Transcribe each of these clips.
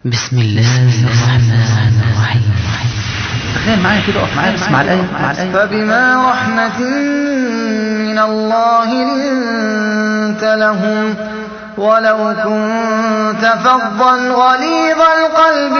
بسم الله الرحمن الرحيم تخيل معايا كده اقف معايا اسمع الآية مع الآية فبما رحمة من الله لنت لهم ولو كنت فظا غليظ القلب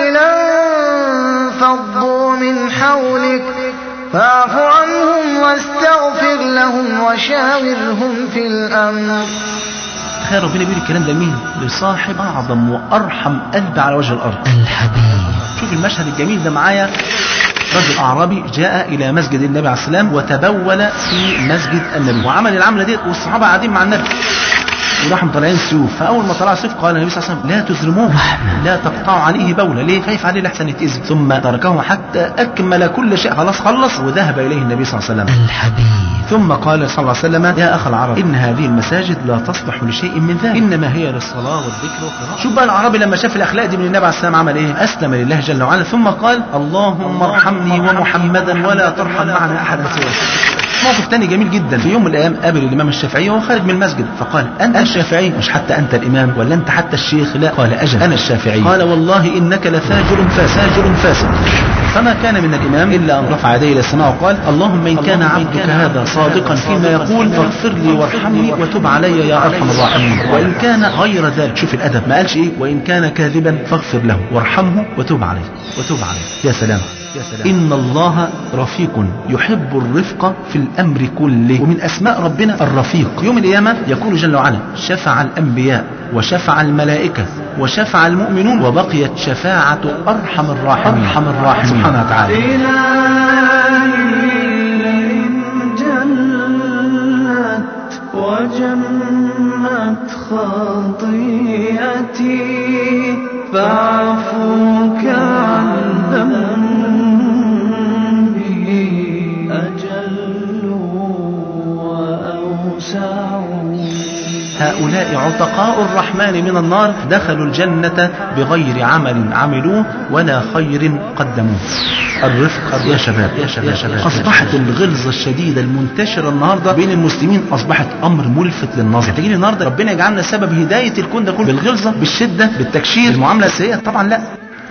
لانفضوا من حولك فاعف عنهم واستغفر لهم وشاورهم في الأمر تخيل ربنا بيقول الكلام ده مين لصاحب أعظم وأرحم قلب على وجه الأرض الحبيب شوف المشهد الجميل ده معايا رجل أعرابي جاء إلى مسجد النبي عليه السلام وتبول في مسجد النبي وعمل العملة دي والصحابة قاعدين مع النبي وراحوا مطلعين سيوف فاول ما طلع سيوف قال النبي صلى الله عليه وسلم لا تزرموه لا تقطعوا عليه بوله ليه خايف عليه لحسن يتاذي ثم تركه حتى اكمل كل شيء خلاص خلص وذهب اليه النبي صلى الله عليه وسلم الحبيب ثم قال صلى الله عليه وسلم يا اخ العرب ان هذه المساجد لا تصلح لشيء من ذلك انما هي للصلاه والذكر والقراءه شوف بقى العربي لما شاف الاخلاق دي من النبي عليه السلام عمل ايه اسلم لله جل وعلا ثم قال اللهم ارحمني ومحمدا ولا ترحم معنا احدا سواه موقف تاني جميل جدا في يوم من الايام قابل الامام الشافعي وهو خارج من المسجد فقال انت الشافعي مش حتى انت الامام ولا انت حتى الشيخ لا قال اجل انا الشافعي قال والله انك لفاجر فاساجر فاسق فما كان من الامام الا ان رفع يديه الى السماء وقال اللهم ان كان عبدك هذا صادقا فيما يقول فاغفر لي وارحمني وتب علي يا ارحم الراحمين وان كان غير ذلك شوف الادب ما قالش ايه وان كان كاذبا فاغفر له وارحمه وتب عليه وتب عليه يا سلام إن الله رفيق يحب الرفق في الأمر كله ومن أسماء ربنا الرفيق يوم القيامة يقول جل وعلا شفع الأنبياء وشفع الملائكة وشفع المؤمنون وبقيت شفاعة أرحم الراحمين أرحم الراحمين سبحانه وتعالى جلت وجمت خطيئتي فاعفوك عن ذنبي أجل وأوسع هؤلاء عتقاء الرحمن من النار دخلوا الجنة بغير عمل عملوه ولا خير قدموه الرفق يا شباب يا شباب, يا شباب. أصبحت الغلظة الشديدة المنتشرة النهاردة بين المسلمين أصبحت أمر ملفت للنظر تجيني النهاردة ربنا يجعلنا سبب هداية الكون ده كله بالغلظة بالشدة بالتكشير بالمعاملة السيئة طبعا لا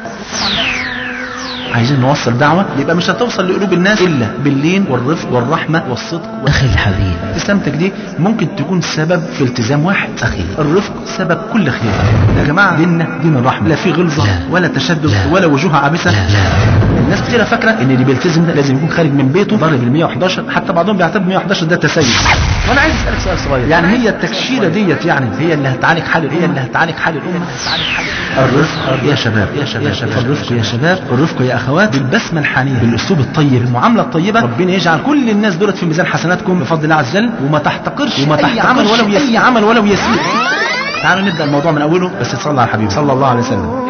عايزين نوصل دعوة يبقى مش هتوصل لقلوب الناس إلا باللين والرفق والرحمة والصدق أخي الحبيب ابتسامتك دي ممكن تكون سبب في التزام واحد أخي الرفق سبب كل خير يا جماعة ديننا دين الرحمة لا في غلظة لا. ولا تشدد لا. ولا وجوه عابسة لا لا الناس كتير فاكرة ان اللي بيلتزم ده لازم يكون خارج من بيته ضارب ال 111 حتى بعضهم بيعتبر 111 ده تسيب وانا عايز اسالك سؤال صغير يعني هي التكشيره ديت يعني هي اللي هتعالج حال الامه هي اللي هتعالج حال الامه الرفق يا شباب يا شباب يا شباب الرفق يا شباب الرفق يا اخوات بالبسمه الحنيه بالاسلوب الطيب المعامله الطيبه ربنا يجعل كل الناس دولت في ميزان حسناتكم بفضل الله عز وجل وما تحتقرش وما تحتقرش عمل ولو يسير اي عمل ولو يسير تعالوا نبدا الموضوع من اوله بس تصلى على الحبيب صلى الله عليه وسلم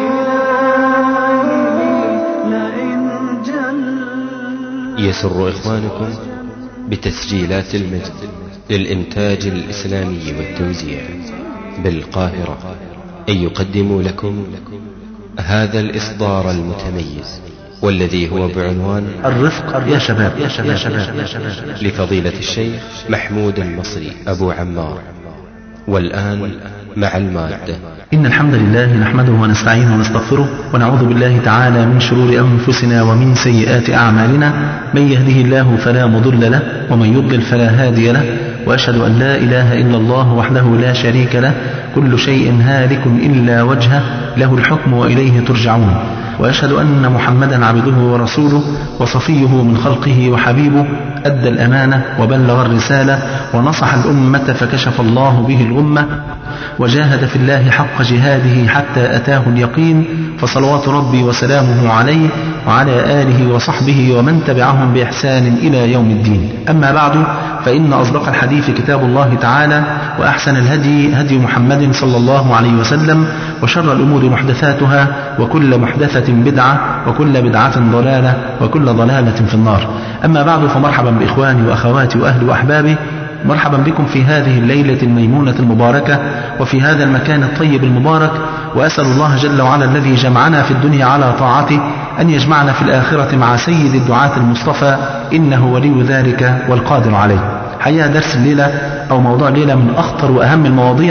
لئن جل يسر إخوانكم بتسجيلات المجد للإنتاج الإسلامي والتوزيع بالقاهرة أن يقدموا لكم هذا الإصدار المتميز والذي هو بعنوان الرفق يا شباب يا شباب يا شباب يا شباب لفضيلة الشيخ محمود المصري أبو عمار والآن مع المادة إن الحمد لله نحمده ونستعينه ونستغفره ونعوذ بالله تعالى من شرور أنفسنا ومن سيئات أعمالنا من يهده الله فلا مضل له ومن يضلل فلا هادي له وأشهد أن لا إله إلا الله وحده لا شريك له كل شيء هالك إلا وجهه له الحكم وإليه ترجعون وأشهد أن محمدا عبده ورسوله وصفيه من خلقه وحبيبه أدى الأمانة وبلغ الرسالة ونصح الأمة فكشف الله به الغمة وجاهد في الله حق جهاده حتى أتاه اليقين فصلوات ربي وسلامه عليه وعلى آله وصحبه ومن تبعهم بإحسان إلى يوم الدين أما بعد فإن أصدق الحديث كتاب الله تعالى وأحسن الهدي هدي محمد صلى الله عليه وسلم وشر الأمور محدثاتها وكل محدثة بدعة وكل بدعة ضلالة وكل ضلالة في النار أما بعد فمرحبا بإخواني وأخواتي وأهلي وأحبابي مرحبا بكم في هذه الليلة الميمونة المباركة وفي هذا المكان الطيب المبارك وأسأل الله جل وعلا الذي جمعنا في الدنيا على طاعته أن يجمعنا في الآخرة مع سيد الدعاة المصطفى إنه ولي ذلك والقادر عليه حقيقة درس الليلة أو موضوع الليلة من أخطر وأهم المواضيع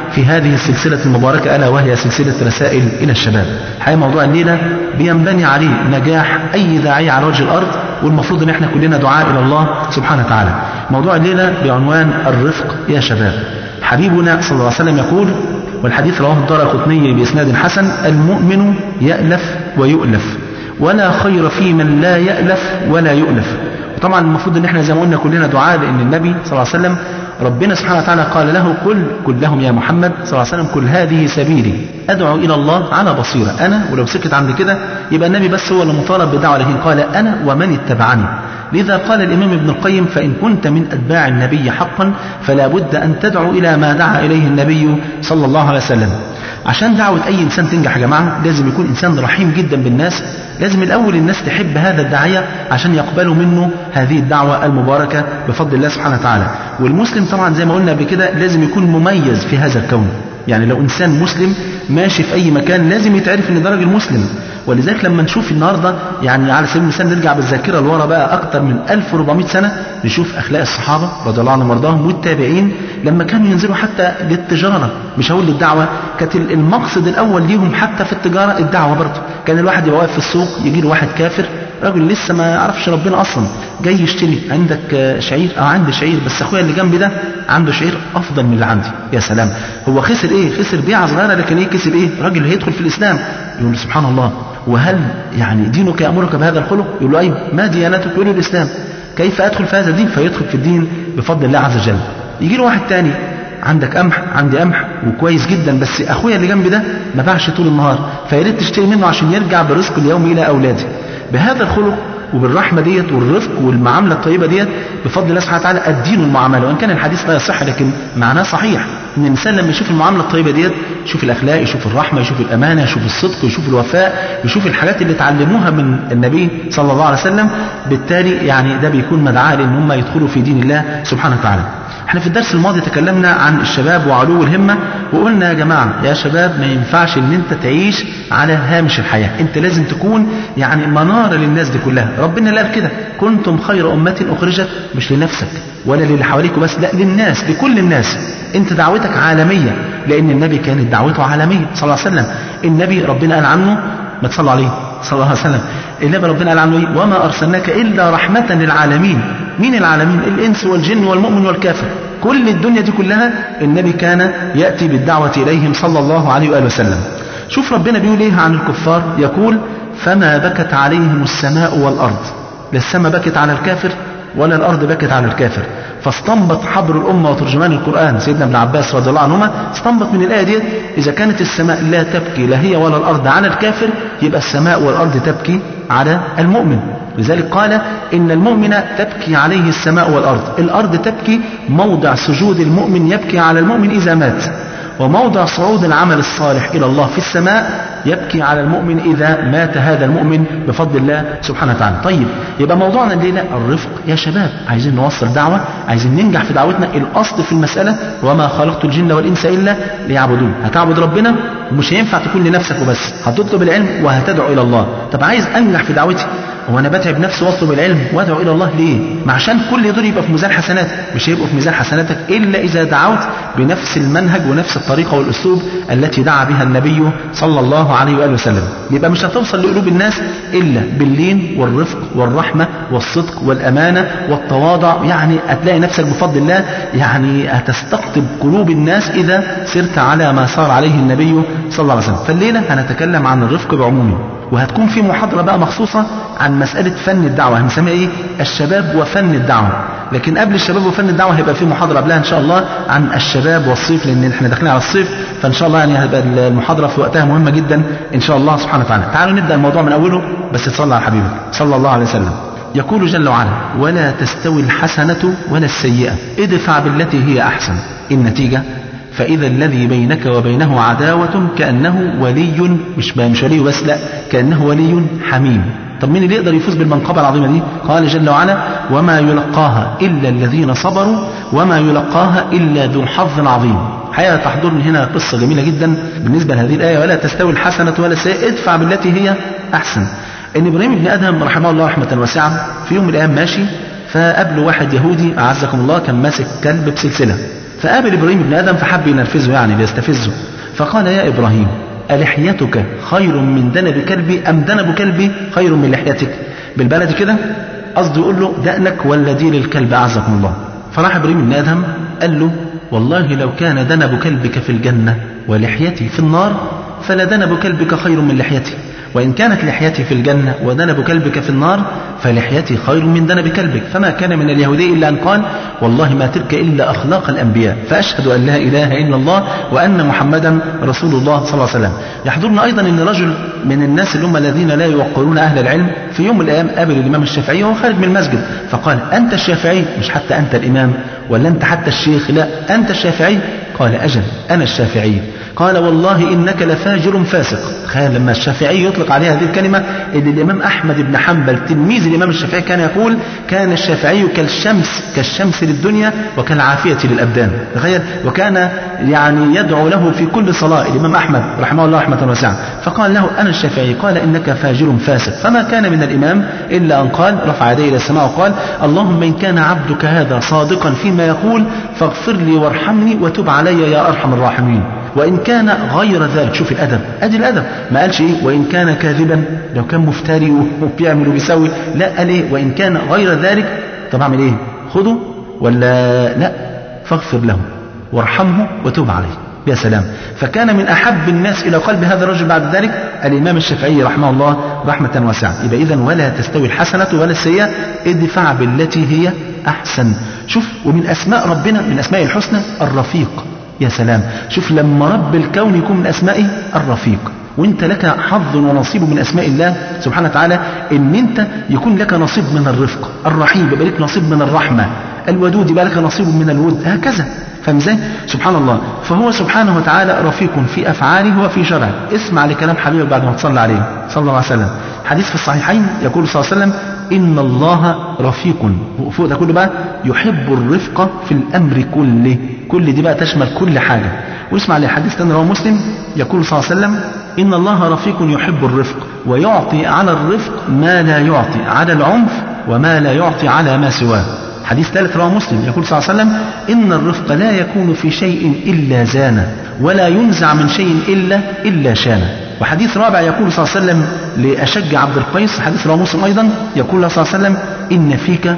في هذه السلسلة المباركة ألا وهي سلسلة رسائل إلى الشباب حقيقة موضوع الليلة بينبني عليه نجاح أي داعية على وجه الأرض والمفروض ان احنا كلنا دعاء الى الله سبحانه وتعالى موضوع الليلة بعنوان الرفق يا شباب حبيبنا صلى الله عليه وسلم يقول والحديث رواه الدار القطني بإسناد حسن المؤمن يألف ويؤلف ولا خير في من لا يألف ولا يؤلف وطبعا المفروض ان احنا زي ما قلنا كلنا دعاء لان النبي صلى الله عليه وسلم ربنا سبحانه وتعالى قال له قل قل لهم يا محمد صلى الله عليه وسلم قل هذه سبيلي ادعو الى الله على بصيره انا ولو سكت عند كده يبقى النبي بس هو اللي مطالب بالدعوه لكن قال انا ومن اتبعني لذا قال الامام ابن القيم فان كنت من اتباع النبي حقا فلا بد ان تدعو الى ما دعا اليه النبي صلى الله عليه وسلم عشان دعوة أي إنسان تنجح يا جماعة لازم يكون إنسان رحيم جدا بالناس لازم الأول الناس تحب هذا الداعية عشان يقبلوا منه هذه الدعوة المباركة بفضل الله سبحانه وتعالى والمسلم طبعا زي ما قلنا قبل كده لازم يكون مميز في هذا الكون يعني لو إنسان مسلم ماشي في أي مكان لازم يتعرف إن ده راجل مسلم ولذلك لما نشوف النهارده يعني على سبيل المثال نرجع بالذاكره لورا بقى اكتر من 1400 سنه نشوف اخلاق الصحابه رضي الله عنهم وارضاهم والتابعين لما كانوا ينزلوا حتى للتجاره مش هقول للدعوه كانت المقصد الاول ليهم حتى في التجاره الدعوه برضه كان الواحد يبقى واقف في السوق يجي له واحد كافر راجل لسه ما يعرفش ربنا اصلا جاي يشتري عندك شعير اه عندي شعير بس اخويا اللي جنبي ده عنده شعير افضل من اللي عندي يا سلام هو خسر ايه خسر بيعه صغيره لكن ايه كسب ايه راجل هيدخل في الاسلام يقول سبحان الله وهل يعني دينك يامرك بهذا الخلق يقول له ايوه ما ديانتك يقول له الاسلام كيف ادخل في هذا الدين فيدخل في الدين بفضل الله عز وجل يجي له واحد تاني عندك قمح عندي قمح وكويس جدا بس اخويا اللي جنبي ده ما باعش طول النهار فيا ريت تشتري منه عشان يرجع برزق اليوم الى اولاده بهذا الخلق وبالرحمة ديت والرفق والمعاملة الطيبة ديت بفضل الله سبحانه وتعالى الدين المعاملة وإن كان الحديث لا يصح لكن معناه صحيح إن الإنسان لما يشوف المعاملة الطيبة ديت يشوف الأخلاق يشوف الرحمة يشوف الأمانة يشوف الصدق يشوف الوفاء يشوف الحاجات اللي اتعلموها من النبي صلى الله عليه وسلم بالتالي يعني ده بيكون مدعاة لأن هم يدخلوا في دين الله سبحانه وتعالى احنا في الدرس الماضي تكلمنا عن الشباب وعلو الهمة وقلنا يا جماعة يا شباب ما ينفعش ان انت تعيش على هامش الحياة انت لازم تكون يعني منارة للناس دي كلها ربنا قال كده كنتم خير أمة أخرجت مش لنفسك ولا للي حواليك بس لا للناس لكل الناس انت دعوتك عالمية لأن النبي كانت دعوته عالمية صلى الله عليه وسلم النبي ربنا قال عنه ما تصلوا عليه صلى الله عليه وسلم النبي ربنا قال عنه ايه وما أرسلناك إلا رحمة للعالمين مين العالمين الإنس والجن والمؤمن والكافر كل الدنيا دي كلها النبي كان يأتي بالدعوة إليهم صلى الله عليه وآله وسلم شوف ربنا بيقول ايه عن الكفار يقول فما بكت عليهم السماء والأرض لا السماء بكت على الكافر ولا الأرض بكت على الكافر فاستنبط حبر الأمة وترجمان القرآن سيدنا ابن عباس رضي الله عنهما استنبط من الآية دي إذا كانت السماء لا تبكي لا هي ولا الأرض على الكافر يبقى السماء والأرض تبكي على المؤمن لذلك قال إن المؤمن تبكي عليه السماء والأرض الأرض تبكي موضع سجود المؤمن يبكي على المؤمن إذا مات وموضع صعود العمل الصالح إلى الله في السماء يبكي على المؤمن إذا مات هذا المؤمن بفضل الله سبحانه وتعالى طيب يبقى موضوعنا الليلة الرفق يا شباب عايزين نوصل دعوة عايزين ننجح في دعوتنا الأصل في المسألة وما خلقت الجن والإنس إلا ليعبدون هتعبد ربنا ومش هينفع تكون لنفسك وبس هتطلب العلم وهتدعو إلى الله طب عايز أنجح في دعوتي هو انا بتعب نفسي واطلب العلم وادعو الى الله ليه؟ ما عشان كل دول يبقى في ميزان حسناتك، مش هيبقوا في ميزان حسناتك الا اذا دعوت بنفس المنهج ونفس الطريقه والاسلوب التي دعا بها النبي صلى الله عليه واله وسلم، يبقى مش هتوصل لقلوب الناس الا باللين والرفق والرحمه والصدق والامانه والتواضع، يعني هتلاقي نفسك بفضل الله يعني هتستقطب قلوب الناس اذا سرت على ما صار عليه النبي صلى الله عليه وسلم، فالليله هنتكلم عن الرفق بعمومه، وهتكون في محاضرة بقى مخصوصة عن مسألة فن الدعوة هنسميها ايه الشباب وفن الدعوة لكن قبل الشباب وفن الدعوة هيبقى في محاضرة قبلها ان شاء الله عن الشباب والصيف لان احنا داخلين على الصيف فان شاء الله يعني هيبقى المحاضرة في وقتها مهمة جدا ان شاء الله سبحانه وتعالى تعالوا نبدأ الموضوع من اوله بس تصلى على حبيبك صلى الله عليه وسلم يقول جل وعلا ولا تستوي الحسنة ولا السيئة ادفع بالتي هي احسن النتيجة فإذا الذي بينك وبينه عداوة كأنه ولي مش مش ولي بس لا كأنه ولي حميم طب مين اللي يقدر يفوز بالمنقبة العظيمة دي قال جل وعلا وما يلقاها إلا الذين صبروا وما يلقاها إلا ذو حظ عظيم حقيقة تحضرني هنا قصة جميلة جدا بالنسبة لهذه الآية ولا تستوي الحسنة ولا السيئة ادفع بالتي هي أحسن إن إبراهيم بن آدم رحمه الله رحمة واسعة في يوم من الأيام ماشي فقابله واحد يهودي أعزكم الله كان ماسك كلب بسلسلة فقابل إبراهيم ابن آدم فحب ينرفزه يعني بيستفزه فقال يا إبراهيم ألحيتك خير من دنب كلبي أم دنب كلبي خير من لحيتك بالبلد كده قصده يقول له دقنك ولا ديل الكلب أعزكم الله فراح إبراهيم بن آدم قال له والله لو كان دنب كلبك في الجنة ولحيتي في النار فلدنب كلبك خير من لحيتي وإن كانت لحيتي في الجنة ودنب كلبك في النار فلحيتي خير من دنب كلبك فما كان من اليهودي إلا أن قال والله ما تلك إلا أخلاق الأنبياء فأشهد أن لا إله إلا الله وأن محمدا رسول الله صلى الله عليه وسلم يحضرنا أيضا أن رجل من الناس اللي هم الذين لا يوقرون أهل العلم في يوم من الأيام قابل الإمام الشافعي وهو خارج من المسجد فقال أنت الشافعي مش حتى أنت الإمام ولا أنت حتى الشيخ لا أنت الشافعي قال أجل أنا الشافعي قال والله إنك لفاجر فاسق تخيل لما الشافعي يطلق عليها هذه الكلمة إن الإمام أحمد بن حنبل تلميذ الإمام الشافعي كان يقول كان الشافعي كالشمس كالشمس للدنيا وكالعافية للأبدان تخيل وكان يعني يدعو له في كل صلاة الإمام أحمد رحمه الله رحمة واسعة فقال له أنا الشافعي قال إنك فاجر فاسق فما كان من الإمام إلا أن قال رفع يديه إلى السماء وقال اللهم إن كان عبدك هذا صادقا فيما يقول فاغفر لي وارحمني وتب علي يا أرحم الراحمين وإن كان غير ذلك شوف الأدب أدي الأدب ما قالش إيه وإن كان كاذبا لو كان مفتري وبيعمل وبيسوي لا قال إيه وإن كان غير ذلك طب أعمل إيه خده ولا لا فاغفر له وارحمه وتوب عليه يا سلام فكان من أحب الناس إلى قلب هذا الرجل بعد ذلك الإمام الشافعي رحمه الله رحمة واسعة يبقى إذا ولا تستوي الحسنة ولا السيئة ادفع بالتي هي أحسن شوف ومن أسماء ربنا من أسماء الحسنى الرفيق يا سلام شوف لما رب الكون يكون من أسمائه الرفيق وانت لك حظ ونصيب من اسماء الله سبحانه وتعالى ان انت يكون لك نصيب من الرفق الرحيم يبقى لك نصيب من الرحمه الودود يبقى لك نصيب من الود هكذا فاهم ازاي؟ سبحان الله فهو سبحانه وتعالى رفيق في افعاله وفي شرعه اسمع لكلام حبيبك بعد ما تصلي عليه صلى الله عليه وسلم حديث في الصحيحين يقول صلى الله عليه وسلم ان الله رفيق فوق ده كله بقى يحب الرفق في الامر كله كل دي بقى تشمل كل حاجه واسمع لحديث تاني رواه مسلم يقول صلى الله عليه وسلم إن الله رفيق يحب الرفق ويعطي على الرفق ما لا يعطي على العنف وما لا يعطي على ما سواه حديث ثالث رواه مسلم يقول صلى الله عليه وسلم إن الرفق لا يكون في شيء إلا زانه ولا ينزع من شيء إلا إلا شانه وحديث رابع يقول صلى الله عليه وسلم لأشج عبد القيس حديث رواه مسلم أيضا يقول صلى الله عليه وسلم إن فيك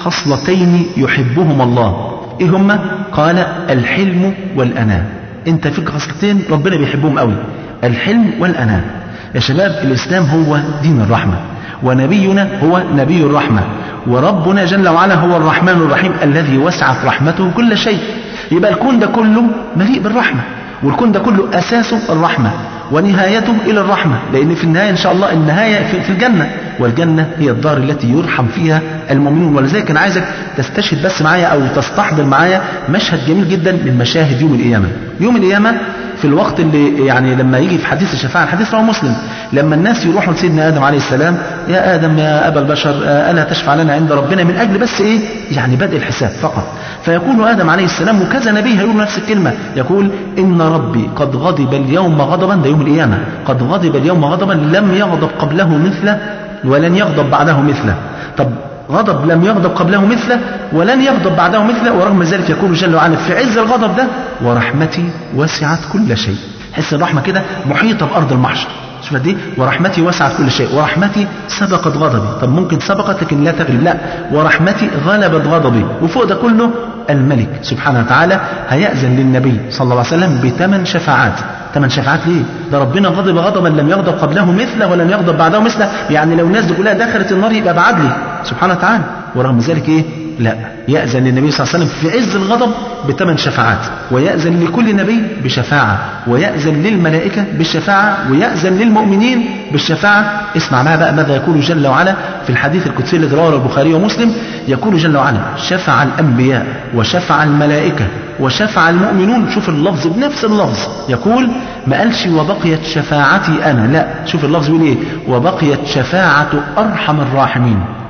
خصلتين يحبهما الله إيه هما؟ قال الحلم والأناة أنت فيك خصلتين ربنا بيحبهم قوي الحلم والأناة يا شباب الإسلام هو دين الرحمة ونبينا هو نبي الرحمة وربنا جل وعلا هو الرحمن الرحيم الذي وسعت رحمته كل شيء يبقى الكون ده كله مليء بالرحمة والكون ده كله أساسه الرحمة ونهايته إلى الرحمة لأن في النهاية إن شاء الله النهاية في, في الجنة والجنة هي الدار التي يرحم فيها المؤمنون ولذلك أنا عايزك تستشهد بس معايا أو تستحضر معايا مشهد جميل جدا من مشاهد يوم القيامة يوم القيامة في الوقت اللي يعني لما يجي في حديث الشفاعة الحديث رواه مسلم لما الناس يروحوا لسيدنا آدم عليه السلام يا آدم يا أبا البشر ألا تشفع لنا عند ربنا من أجل بس إيه يعني بدء الحساب فقط فيقول آدم عليه السلام وكذا نبي هيقول نفس الكلمة يقول إن ربي قد غضب اليوم غضبا ده يوم القيامة قد غضب اليوم غضبا لم يغضب قبله مثله ولن يغضب بعده مثله طب غضب لم يغضب قبله مثله ولن يغضب بعده مثله ورغم ذلك يقول جل وعلا في عز الغضب ده ورحمتي وسعت كل شيء حس الرحمة كده محيطة بأرض المحشر شوف قد ايه ورحمتي وسعت كل شيء ورحمتي سبقت غضبي طب ممكن سبقت لكن لا تغلب لا ورحمتي غلبت غضبي وفوق ده كله الملك سبحانه وتعالى هيأذن للنبي صلى الله عليه وسلم بثمان شفاعات ثمان شفاعات ليه؟ ده ربنا غضب غضبا لم يغضب قبله مثله ولم يغضب بعده مثله، يعني لو الناس دي كلها دخلت النار يبقى بعدلي سبحانه وتعالى، ورغم ذلك ايه؟ لا يأذن للنبي صلى الله عليه وسلم في عز الغضب بثمان شفاعات ويأذن لكل نبي بشفاعة ويأذن للملائكة بالشفاعة ويأذن للمؤمنين بالشفاعة اسمع معها بقى ماذا يقول جل وعلا في الحديث القدسي الذي رواه البخاري ومسلم يقول جل وعلا شفع الأنبياء وشفع الملائكة وشفع المؤمنون شوف اللفظ بنفس اللفظ يقول ما قالش وبقيت شفاعتي أنا لا شوف اللفظ بيقول إيه وبقيت شفاعة أرحم الراحمين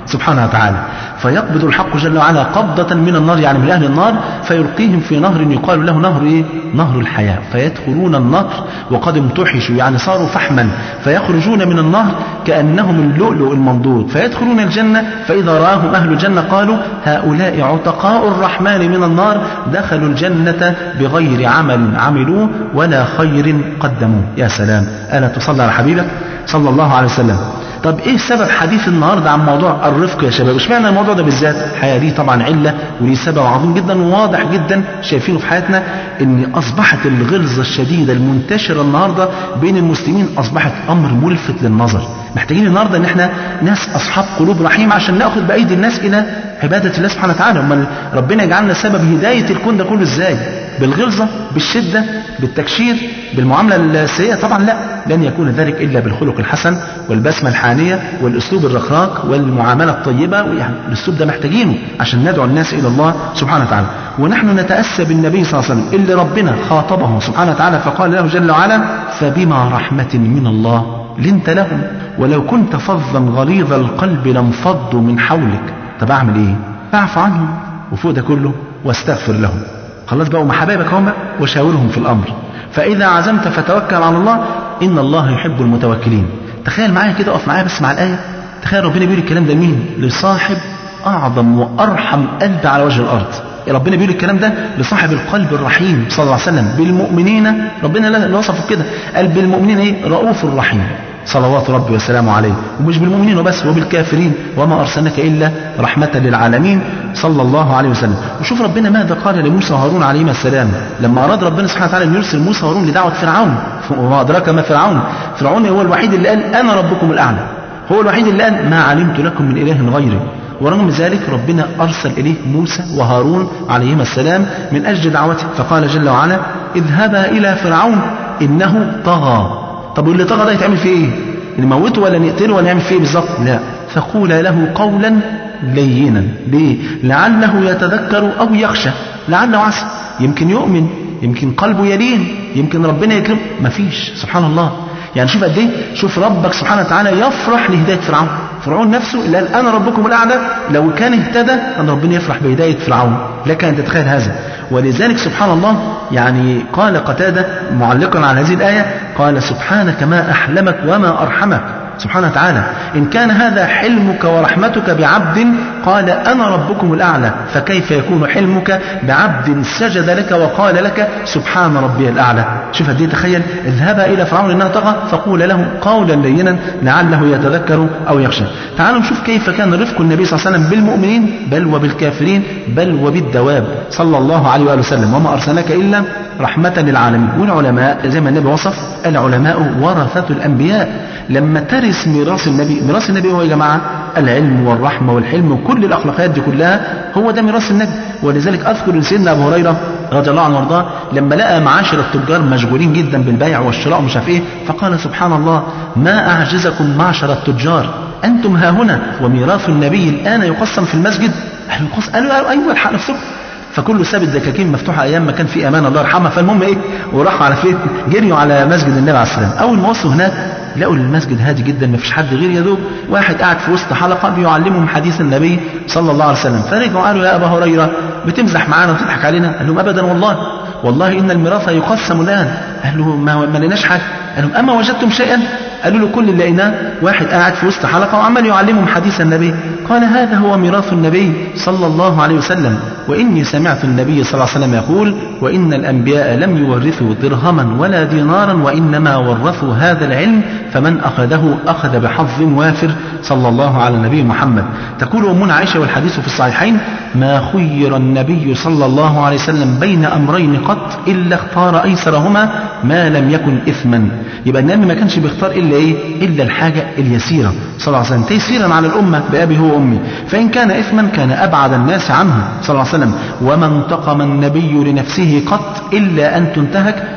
سبحانه وتعالى فيقبض الحق جل وعلا قبضة من النار يعني من أهل النار فيلقيهم في نهر يقال له نهر إيه؟ نهر الحياة فيدخلون النهر وقد امتحشوا يعني صاروا فحما فيخرجون من النهر كأنهم اللؤلؤ المنضود فيدخلون الجنة فإذا رآهم أهل الجنة قالوا هؤلاء عتقاء الرحمن من النار دخلوا الجنة بغير عمل عملوه ولا خير قدموه يا سلام ألا تصلى على حبيبك صلى الله عليه وسلم طب ايه سبب حديث النهارده عن موضوع الرفق يا شباب اشمعنى الموضوع ده بالذات الحقيقه دي طبعا عله وليه سبب عظيم جدا وواضح جدا شايفينه في حياتنا ان اصبحت الغلظه الشديده المنتشره النهارده بين المسلمين اصبحت امر ملفت للنظر محتاجين النهارده ان احنا ناس اصحاب قلوب رحيم عشان ناخذ بايدي الناس الى عباده الله سبحانه وتعالى امال ربنا يجعلنا سبب هدايه الكون ده كله ازاي بالغلظه بالشده بالتكشير بالمعامله السيئه طبعا لا لن يكون ذلك الا بالخلق الحسن والبسمه الحانيه والاسلوب الرقراق والمعامله الطيبه يعني الاسلوب ده محتاجينه عشان ندعو الناس الى الله سبحانه وتعالى ونحن نتاسى بالنبي صلى الله عليه وسلم اللي ربنا خاطبه سبحانه وتعالى فقال له جل وعلا فبما رحمه من الله لنت لهم ولو كنت فظا غليظ القلب لانفضوا من حولك طب اعمل ايه فاعف عنهم وفوق ده كله واستغفر لهم خلاص بقوا حبايبك هم وشاورهم في الامر فاذا عزمت فتوكل على الله ان الله يحب المتوكلين تخيل معايا كده اقف معايا بس مع الايه تخيل ربنا بيقول الكلام ده لمين لصاحب اعظم وارحم قلب على وجه الارض ربنا بيقول الكلام ده لصاحب القلب الرحيم صلى الله عليه وسلم بالمؤمنين ربنا اللي وصفه كده قال بالمؤمنين ايه رؤوف رحيم صلوات ربي وسلامه عليه ومش بالمؤمنين وبس وبالكافرين وما أرسلناك إلا رحمة للعالمين صلى الله عليه وسلم وشوف ربنا ماذا قال لموسى وهارون عليهما السلام لما أراد ربنا سبحانه وتعالى أن يرسل موسى وهارون لدعوة فرعون وما أدراك ما فرعون فرعون هو الوحيد اللي قال أنا ربكم الأعلى هو الوحيد اللي قال ما علمت لكم من إله غيري ورغم ذلك ربنا أرسل إليه موسى وهارون عليهما السلام من أجل دعوته فقال جل وعلا اذهبا إلى فرعون إنه طغى طب واللي طغى ده يتعمل فيه ايه نموته ولا نقتله ولا نعمل فيه إيه بالظبط لا فقولا له قولا لينا ليه لعله يتذكر او يخشى لعله عسى يمكن يؤمن يمكن قلبه يلين يمكن ربنا يكرم مفيش سبحان الله يعني شوف قد ايه شوف ربك سبحانه وتعالى يفرح لهدايه فرعون فرعون نفسه اللي قال انا ربكم الاعلى لو كان اهتدى ان ربنا يفرح بهدايه فرعون لك ان تتخيل هذا ولذلك سبحان الله يعني قال قتاده معلقا على هذه الايه قال سبحانك ما احلمك وما ارحمك سبحانه وتعالى إن كان هذا حلمك ورحمتك بعبد قال أنا ربكم الأعلى فكيف يكون حلمك بعبد سجد لك وقال لك سبحان ربي الأعلى شوف هدي تخيل اذهبا إلى فرعون إنها طغى فقول له قولا لينا لعله يتذكر أو يخشى تعالوا نشوف كيف كان رفق النبي صلى الله عليه وسلم بالمؤمنين بل وبالكافرين بل وبالدواب صلى الله عليه وآله وسلم وما أرسلناك إلا رحمة للعالمين والعلماء زي ما النبي وصف العلماء ورثة الأنبياء لما ترث ميراث النبي ميراث النبي هو يا جماعة العلم والرحمة والحلم وكل الأخلاقيات دي كلها هو ده ميراث النبي ولذلك أذكر ان سيدنا أبو هريرة رضي الله عنه وارضاه لما لقى معاشر التجار مشغولين جدا بالبيع والشراء ومش عارف ايه فقال سبحان الله ما أعجزكم معشر التجار أنتم ها هنا وميراث النبي الآن يقسم في المسجد قالوا يقسم قالوا أيوة الحق نفسكم فكله ساب الدكاكين مفتوحه ايام ما كان في امان الله يرحمها فالمهم ايه وراحوا على فين جريوا على مسجد النبي عليه السلام اول ما وصلوا هناك لقوا المسجد هادي جدا ما فيش حد غير يا دوب واحد قاعد في وسط حلقه بيعلمهم حديث النبي صلى الله عليه وسلم فرجعوا قالوا يا ابا هريره بتمزح معانا وتضحك علينا قال لهم ابدا والله والله ان الميراث يقسم الان قال له ما, ما لناش حاجه قال لهم اما وجدتم شيئا قالوا له كل اللي لقيناه واحد قاعد في وسط حلقه وعمال يعلمهم حديث النبي قال هذا هو ميراث النبي صلى الله عليه وسلم واني سمعت النبي صلى الله عليه وسلم يقول وان الانبياء لم يورثوا درهما ولا دينارا وانما ورثوا هذا العلم فمن اخذه اخذ بحظ وافر صلى الله على النبي محمد تقول امنا عائشه والحديث في الصحيحين ما خير النبي صلى الله عليه وسلم بين امرين قط الا اختار ايسرهما ما لم يكن اثما يبقى النبي ما كانش بيختار الا ايه الا الحاجه اليسيره صلى الله عليه وسلم تيسيرا على الامه بابي هو وامي فان كان اثما كان ابعد الناس عنه صلى الله عليه وسلم وما انتقم النبي لنفسه قط الا ان تنتهك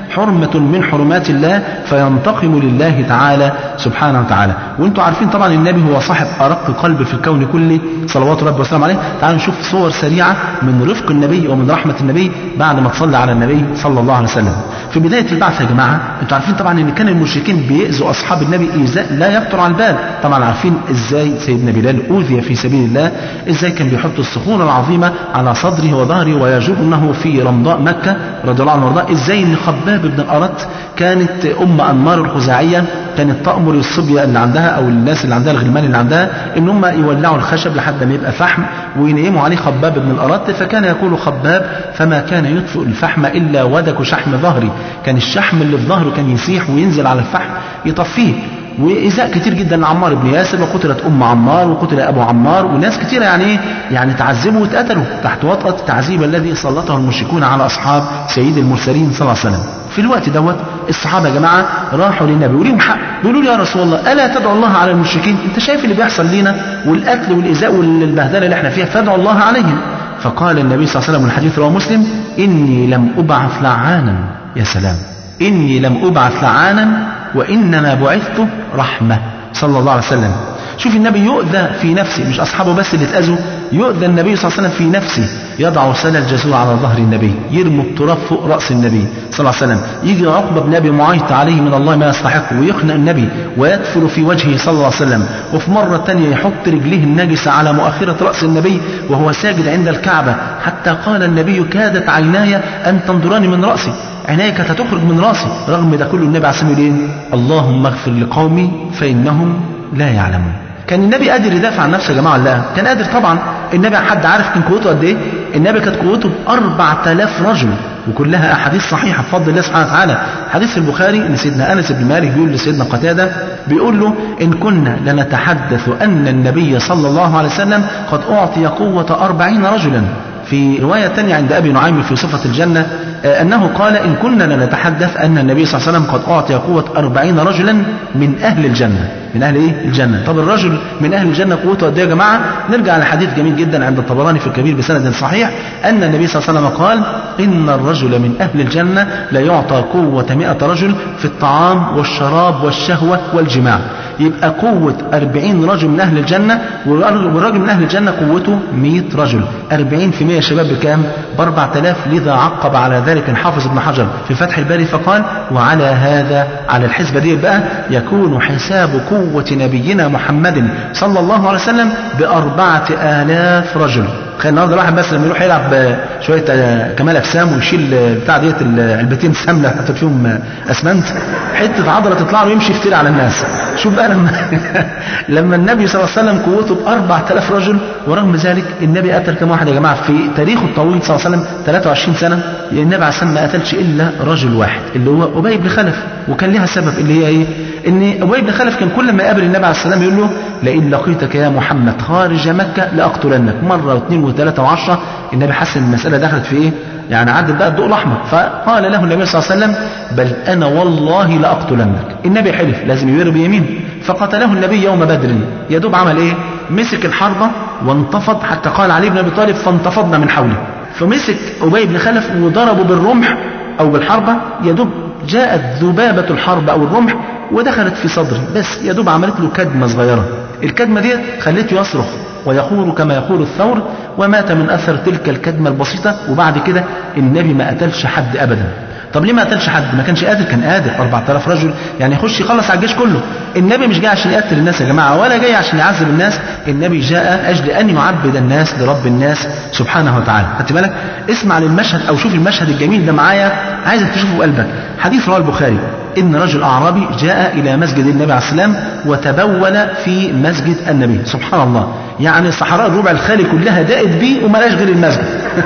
حرمة من حرمات الله فينتقم لله تعالى سبحانه وتعالى وانتم عارفين طبعا النبي هو صاحب أرق قلب في الكون كله صلوات ربي وسلامه عليه تعالوا نشوف صور سريعة من رفق النبي ومن رحمة النبي بعد ما تصلى على النبي صلى الله عليه وسلم في بداية البعث يا جماعة انتم عارفين طبعا ان كان المشركين بيأذوا أصحاب النبي إيذاء لا يخطر على البال طبعا عارفين ازاي سيدنا بلال أوذي في سبيل الله ازاي كان بيحط الصخور العظيمة على صدره وظهره ويجرنه في رمضاء مكة رضي الله عنه وارضاه ازاي ان خباب بن الأرت كانت أم أنمار الخزاعية كانت تأمر الصبية اللي عندها أو الناس اللي عندها الغلمان اللي عندها إن هم يولعوا الخشب لحد ما يبقى فحم وينيموا عليه خباب بن الأرت فكان يقول خباب فما كان يطفئ الفحم إلا ودك شحم ظهري كان الشحم اللي في ظهره كان يسيح وينزل على الفحم يطفيه وإزاء كتير جدا لعمار بن ياسر وقتلت أم عمار وقتل أبو عمار وناس كتيرة يعني إيه؟ يعني تعذبوا واتقتلوا تحت وطأة التعذيب الذي سلطه المشركون على أصحاب سيد المرسلين صلى الله عليه وسلم في الوقت دوت الصحابة يا جماعة راحوا للنبي وليهم حق بيقولوا له يا رسول الله ألا تدعو الله على المشركين أنت شايف اللي بيحصل لينا والقتل والإزاء والبهدلة اللي احنا فيها فادعوا الله عليهم فقال النبي صلى الله عليه وسلم والحديث رواه مسلم إني لم أبعث لعانا يا سلام إني لم أبعث لعانا وإنما بعثت رحمة صلى الله عليه وسلم شوف النبي يؤذى في نفسه مش أصحابه بس اللي اتأذوا يؤذى النبي صلى الله عليه وسلم في نفسه يضع سل الجزور على ظهر النبي يرمي التراب فوق رأس النبي صلى الله عليه وسلم يجي عقبة بن أبي معيط عليه من الله ما يستحق ويخنق النبي ويدفل في وجهه صلى الله عليه وسلم وفي مرة تانية يحط رجليه النجسة على مؤخرة رأس النبي وهو ساجد عند الكعبة حتى قال النبي كادت عيناي أن تنظراني من رأسي عيناي كانت هتخرج من راسي رغم ده كله النبي عليه الصلاه والسلام اللهم اغفر لقومي فانهم لا يعلمون كان النبي قادر يدافع عن نفسه يا جماعه لا كان قادر طبعا النبي حد عارف كان قوته قد ايه النبي كانت قوته ب 4000 رجل وكلها احاديث صحيحه بفضل الله سبحانه وتعالى حديث في البخاري ان سيدنا انس بن مالك بيقول لسيدنا قتاده بيقول له ان كنا لنتحدث ان النبي صلى الله عليه وسلم قد اعطي قوه أربعين رجلا في رواية تانية عند أبي نعيم في صفة الجنة أنه قال إن كنا لنتحدث أن النبي صلى الله عليه وسلم قد أعطي قوة أربعين رجلا من أهل الجنة من أهل إيه؟ الجنة طب الرجل من أهل الجنة قوته قد إيه يا جماعة نرجع لحديث جميل جدا عند الطبراني في الكبير بسند صحيح أن النبي صلى الله عليه وسلم قال إن الرجل من أهل الجنة لا يعطى قوة مئة رجل في الطعام والشراب والشهوة والجماع يبقى قوة أربعين رجل من أهل الجنة والرجل من أهل الجنة قوته مئة رجل أربعين في مئة شباب بكام بأربعة آلاف لذا عقب على ذلك الحافظ ابن حجر في فتح الباري فقال وعلى هذا على الحسبة دي بقى يكون حساب قوة نبينا محمد صلى الله عليه وسلم بأربعة آلاف رجل تخيل النهارده الواحد بس لما يروح يلعب شويه كمال اجسام ويشيل بتاع ديت علبتين سمنه حاطط فيهم اسمنت حته عضله تطلع له يمشي يفتري على الناس شوف بقى لما لما النبي صلى الله عليه وسلم قوته ب 4000 رجل ورغم ذلك النبي قتل كم واحد يا جماعه في تاريخه الطويل صلى الله عليه وسلم 23 سنه النبي عليه السلام ما قتلش الا رجل واحد اللي هو ابي بن خلف وكان لها سبب اللي هي ايه؟ ان ابي بن خلف كان كل ما يقابل النبي عليه السلام يقول له لئن لقيتك يا محمد خارج مكه لاقتلنك مره واثنين وثلاثه وعشره النبي حس ان المساله دخلت في ايه؟ يعني عدت بقى الضوء الاحمر فقال له النبي صلى الله عليه وسلم بل انا والله لاقتلنك النبي حلف لازم يوير بيمينه فقتله النبي يوم بدر يدوب عمل ايه مسك الحربه وانتفض حتى قال علي بن ابي طالب فانتفضنا من حوله فمسك ابي بن خلف وضربه بالرمح او بالحربه يدوب جاءت ذبابه الحرب او الرمح ودخلت في صدري بس يدوب عملت له كدمه صغيره الكدمه دي خلته يصرخ ويخور كما يخور الثور ومات من اثر تلك الكدمه البسيطه وبعد كده النبي ما قتلش حد ابدا طب ليه ما قتلش حد ما كانش قادر كان قادر 4000 رجل يعني يخش يخلص على الجيش كله النبي مش جاي عشان يقتل الناس يا جماعه ولا جاي عشان يعذب الناس النبي جاء اجل ان يعبد الناس لرب الناس سبحانه وتعالى خدت بالك اسمع للمشهد او شوف المشهد الجميل ده معايا عايزك تشوفه بقلبك حديث رواه البخاري ان رجل اعرابي جاء الى مسجد النبي عليه السلام وتبول في مسجد النبي سبحان الله يعني صحراء الربع الخالي كلها دقت بيه وملاش غير المسجد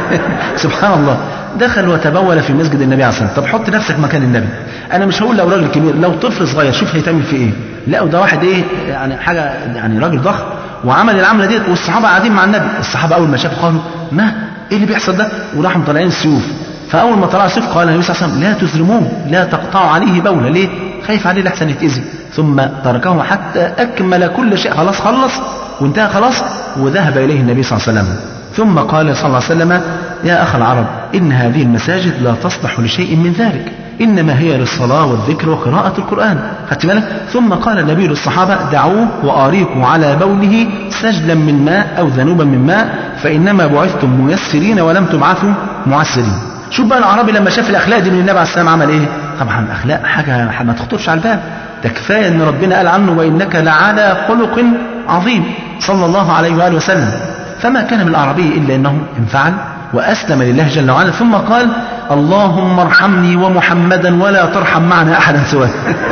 سبحان الله دخل وتبول في مسجد النبي عليه الصلاه والسلام طب حط نفسك مكان النبي انا مش هقول لو راجل كبير لو طفل صغير شوف هيتعمل فيه ايه لا ده واحد ايه يعني حاجه يعني راجل ضخم وعمل العمله ديت والصحابه قاعدين مع النبي الصحابه اول ما شافوا قالوا ما ايه اللي بيحصل ده وراحوا مطلعين السيوف فاول ما طلع السيوف قال النبي صلى الله عليه وسلم لا تزرموه لا تقطعوا عليه بوله ليه خايف عليه لحسن يتاذي ثم تركه حتى اكمل كل شيء خلاص خلص وانتهى خلاص وذهب اليه النبي صلى الله عليه وسلم ثم قال صلى الله عليه وسلم يا أخ العرب إن هذه المساجد لا تصلح لشيء من ذلك إنما هي للصلاة والذكر وقراءة القرآن خدت بالك ثم قال النبي للصحابة دعوه وأريكم على بوله سجلا من ماء أو ذنوبا من ماء فإنما بعثتم ميسرين ولم تبعثوا معسرين شوف بقى الأعرابي لما شاف الأخلاق دي من النبي عليه السلام عمل إيه طبعا الأخلاق حاجة ما تخطرش على البال ده كفاية إن ربنا قال عنه وإنك لعلى خلق عظيم صلى الله عليه وآله وسلم فما كان من الأعرابي إلا أنه انفعل وأسلم لله جل وعلا ثم قال اللهم ارحمني ومحمدا ولا ترحم معنا أحدا سواه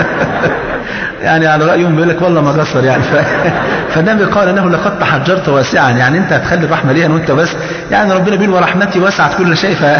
يعني على رأيهم بيقول لك والله ما قصر يعني ف... فالنبي قال له لقد تحجرت واسعا يعني انت هتخلي الرحمة لي انا وانت بس يعني ربنا بيقول ورحمتي وسعت كل شيء ف...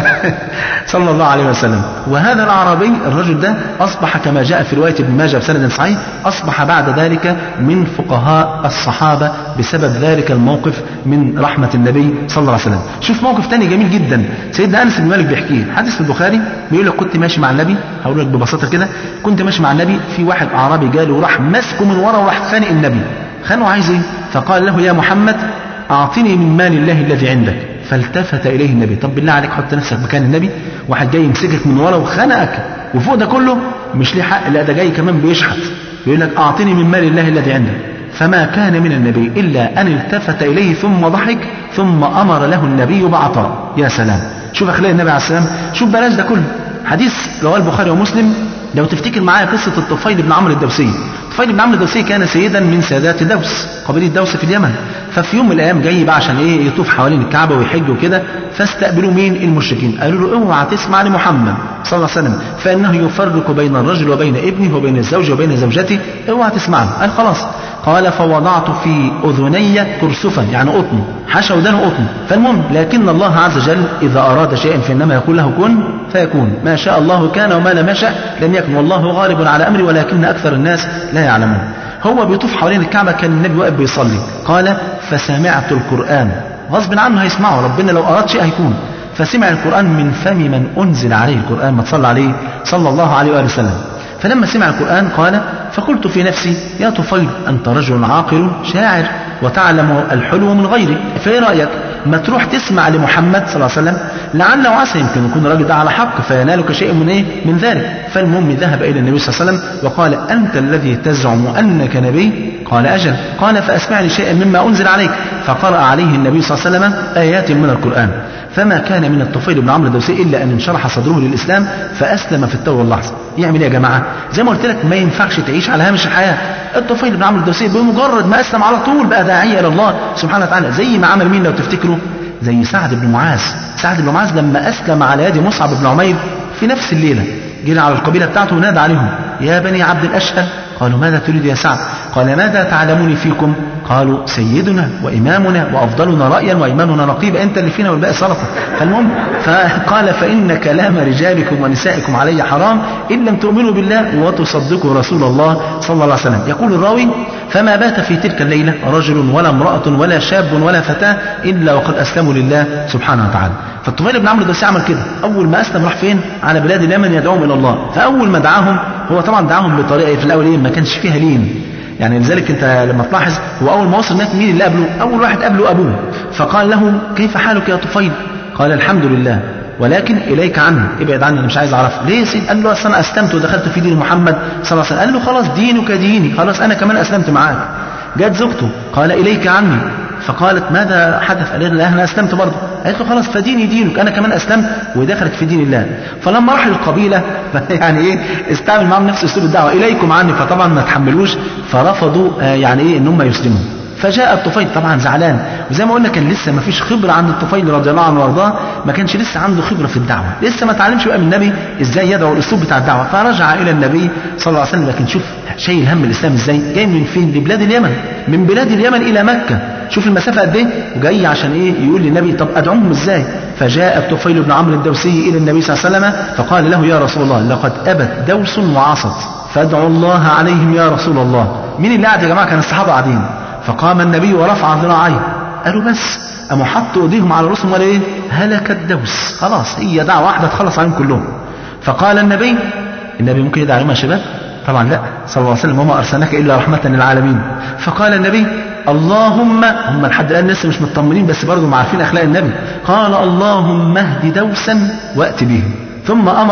صلى الله عليه وسلم وهذا الأعرابي الرجل ده أصبح كما جاء في رواية ابن ماجه بسند صحيح أصبح بعد ذلك من فقهاء الصحابة بسبب ذلك الموقف من رحمة النبي صلى الله عليه وسلم شوف موقف تاني جميل جدا سيدنا أنس بن مالك بيحكيه حديث في البخاري بيقول لك كنت ماشي مع النبي هقول لك ببساطة كده كنت ماشي مع النبي في واحد أعرابي جاله وراح مسكه من ورا وراح خانق النبي خانه عايز ايه فقال له يا محمد أعطني من مال الله الذي عندك فالتفت إليه النبي طب بالله عليك حط نفسك مكان النبي واحد جاي يمسكك من ورا وخنقك وفوق ده كله مش ليه حق لا ده جاي كمان بيشحت بيقول لك أعطني من مال الله الذي عندك فما كان من النبي إلا أن التفت إليه ثم ضحك ثم أمر له النبي بعطاء يا سلام شوف أخلاق النبي عليه السلام شوف بلاش ده كله حديث رواه البخاري ومسلم لو تفتكر معايا قصة الطفيل بن عمرو الدوسي الطفيل بن عمرو الدوسي كان سيدا من سادات دوس قبيلة دوس في اليمن ففي يوم من الأيام جاي بقى عشان إيه يطوف حوالين الكعبة ويحج وكده فاستقبلوا مين المشركين قالوا له اوعى تسمع لمحمد صلى الله عليه وسلم فإنه يفرق بين الرجل وبين ابنه وبين الزوج وبين زوجته اوعى تسمع له قال خلاص قال فوضعت في أذني كرسفا يعني قطن حشى ودانه قطن فالمهم لكن الله عز وجل إذا أراد شيئا فإنما يقول له كن فيكون ما شاء الله كان وما لم يشأ لم يكن والله غالب على أمري ولكن أكثر الناس لا يعلمون هو بيطوف حوالين الكعبة كان النبي واقف بيصلي قال فسمعت القرآن غصب عنه هيسمعه ربنا لو أراد شيء هيكون فسمع القرآن من فم من أنزل عليه القرآن ما تصلى عليه صلى الله عليه وآله وسلم فلما سمع القرآن قال فقلت في نفسي يا طفيل أنت رجل عاقل شاعر وتعلم الحلو من غيرك فإيه رأيك ما تروح تسمع لمحمد صلى الله عليه وسلم لعل وعسى يمكن يكون الراجل ده على حق فينالك شيء من ايه من ذلك فالمهم ذهب الى النبي صلى الله عليه وسلم وقال انت الذي تزعم انك نبي قال اجل قال فاسمعني شيئا مما انزل عليك فقرا عليه النبي صلى الله عليه وسلم ايات من القران فما كان من الطفيل بن عمرو الدوسي الا ان انشرح صدره للاسلام فاسلم في التو واللحظه يعمل ايه يا جماعه زي ما قلت لك ما ينفعش تعيش على هامش الحياه الطفيل بن عمرو الدوسي بمجرد ما اسلم على طول بقى داعيه الى الله سبحانه وتعالى زي ما عمل مين لو تفتكروا زي سعد بن معاذ سعد بن معاذ لما أسلم على يد مصعب بن عمير في نفس الليلة جرى على القبيلة بتاعته ونادى عليهم يا بني عبد الأشهل قالوا ماذا تريد يا سعد قال ماذا تعلمون فيكم قالوا سيدنا وإمامنا وأفضلنا رأيا وإيماننا نقيب أنت اللي فينا والباقي سلطة فالمهم فقال فإن كلام رجالكم ونسائكم علي حرام إن لم تؤمنوا بالله وتصدقوا رسول الله صلى الله عليه وسلم يقول الراوي فما بات في تلك الليلة رجل ولا امرأة ولا شاب ولا فتاة إلا وقد أسلموا لله سبحانه وتعالى فالطفيل بن عمرو الدوسي عمل كده أول ما أسلم راح فين على بلاد اليمن يدعوهم إلى الله فأول ما دعاهم هو طبعا دعاهم بطريقة في الأول إيه ما كانش فيها لين يعني لذلك انت لما تلاحظ هو اول ما وصل هناك مين اللي قابله اول واحد قابله ابوه فقال له كيف حالك يا طفيل قال الحمد لله ولكن اليك عني ابعد عني انا مش عايز اعرف ليه يا سيدي قال له اصل انا اسلمت ودخلت في دين محمد صلى الله عليه وسلم قال له خلاص دينك ديني خلاص انا كمان اسلمت معاك جت زوجته قال اليك عني فقالت ماذا حدث قال لها انا اسلمت برضه قالت له خلاص فديني دينك انا كمان اسلمت ودخلت في دين الله فلما راح للقبيله يعني ايه استعمل معاهم نفس اسلوب الدعوه اليكم عني فطبعا ما تحملوش فرفضوا آه يعني ايه ان هم يسلموا فجاء الطفيل طبعا زعلان وزي ما قلنا كان لسه ما فيش خبره عند الطفيل رضي الله عنه وارضاه ما كانش لسه عنده خبره في الدعوه لسه ما اتعلمش بقى من النبي ازاي يدعو الاسلوب بتاع الدعوه فرجع الى النبي صلى الله عليه وسلم لكن شوف شايل هم الاسلام ازاي جاي من فين لبلاد اليمن من بلاد اليمن الى مكه شوف المسافه قد ايه وجاي عشان ايه يقول للنبي طب ادعوهم ازاي فجاء الطفيل بن عمرو الدوسي الى النبي صلى الله عليه وسلم فقال له يا رسول الله لقد ابت دوس وعصت فادعوا الله عليهم يا رسول الله مين اللي قاعد يا جماعه كان الصحابه قاعدين فقام النبي ورفع ذراعيه قالوا بس قاموا حطوا ايديهم على رؤوسهم ولا ايه هلك الدوس خلاص هي دعوه واحده تخلص عليهم كلهم فقال النبي النبي ممكن يدعى عليهم يا شباب طبعا لا صلى الله عليه وسلم وما ارسلناك الا رحمه للعالمين فقال النبي اللهم هم لحد الان لسه مش مطمنين بس برضه عارفين اخلاق النبي قال اللهم اهد دوسا وات به ثم امر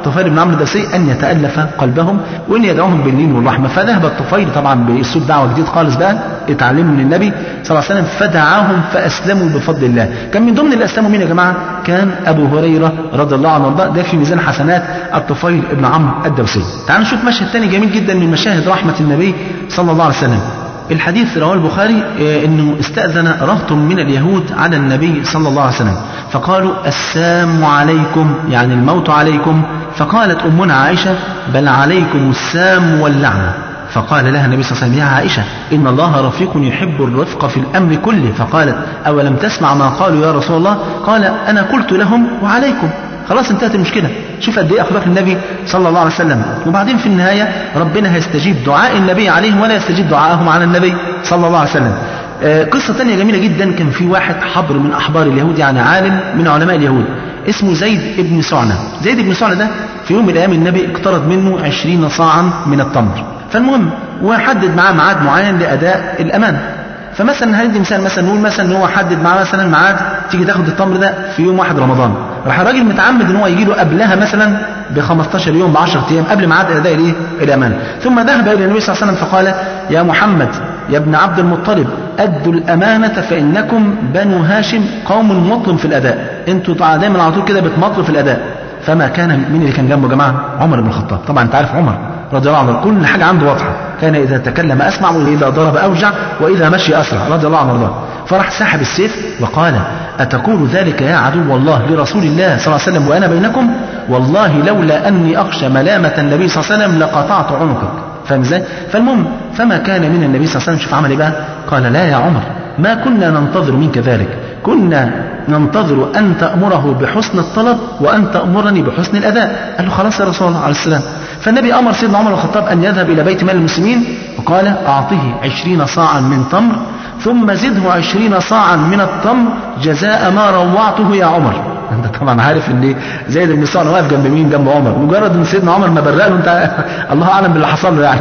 الطفيل بن عمرو الدوسي أن يتألف قلبهم وأن يدعوهم باللين والرحمة فذهب الطفيل طبعا بأسلوب دعوة جديد خالص بقى اتعلموا من النبي صلى الله عليه وسلم فدعاهم فأسلموا بفضل الله كان من ضمن اللي أسلموا مين يا جماعة كان أبو هريرة رضي الله عنه وارضاه ده في ميزان حسنات الطفيل بن عمرو الدوسي تعالوا نشوف مشهد تاني جميل جدا من مشاهد رحمة النبي صلى الله عليه وسلم الحديث رواه البخاري آه، انه استأذن رهط من اليهود على النبي صلى الله عليه وسلم فقالوا السام عليكم يعني الموت عليكم فقالت امنا عائشه بل عليكم السام واللعنه فقال لها النبي صلى الله عليه وسلم يا عائشه ان الله رفيق يحب الرفق في الامر كله فقالت اولم تسمع ما قالوا يا رسول الله قال انا قلت لهم وعليكم خلاص انتهت المشكله شوف قد ايه اخلاق النبي صلى الله عليه وسلم وبعدين في النهايه ربنا هيستجيب دعاء النبي عليهم ولا يستجيب دعائهم على النبي صلى الله عليه وسلم آه، قصة تانية جميلة جدا كان في واحد حبر من أحبار اليهود يعني عالم من علماء اليهود اسمه زيد ابن سعنة زيد ابن سعنة ده في يوم من الأيام النبي اقترض منه عشرين صاعا من التمر فالمهم وحدد معاه ميعاد معين لأداء الأمانة فمثلا هندي مثال مثلا نقول مثلا ان هو حدد معاه مثلا ميعاد تيجي تاخد التمر ده في يوم واحد رمضان راح الراجل متعمد ان هو يجي له قبلها مثلا ب 15 يوم ب 10 ايام قبل ميعاد اداء الايه؟ الامانه ثم ذهب الى النبي صلى الله عليه وسلم فقال يا محمد يا ابن عبد المطلب ادوا الامانه فانكم بنو هاشم قوم مطل في الاداء انتوا طبعا دايما على طول كده بتمطلوا في الاداء فما كان مين اللي كان جنبه يا جماعه؟ عمر بن الخطاب طبعا انت عارف عمر رضي الله عنه كل حاجه عنده واضحه كان اذا تكلم اسمع واذا ضرب اوجع واذا مشي اسرع رضي الله عنه وارضاه فراح سحب السيف وقال أتقول ذلك يا عدو الله لرسول الله صلى الله عليه وسلم وأنا بينكم والله لولا أني أخشى ملامة النبي صلى الله عليه وسلم لقطعت عنقك فاهم ازاي؟ فالمهم فما كان من النبي صلى الله عليه وسلم شوف عمل ايه بقى؟ قال لا يا عمر ما كنا ننتظر منك ذلك كنا ننتظر أن تأمره بحسن الطلب وأن تأمرني بحسن الأداء قال له خلاص يا رسول الله عليه السلام فالنبي أمر سيدنا عمر الخطاب أن يذهب إلى بيت مال المسلمين وقال أعطيه عشرين صاعا من تمر ثم زده عشرين صاعا من التمر جزاء ما روعته يا عمر انت طبعا عارف ان زيد بن سعد واقف جنب مين جنب عمر مجرد ان سيدنا عمر ما برق له انت الله اعلم باللي حصل له يعني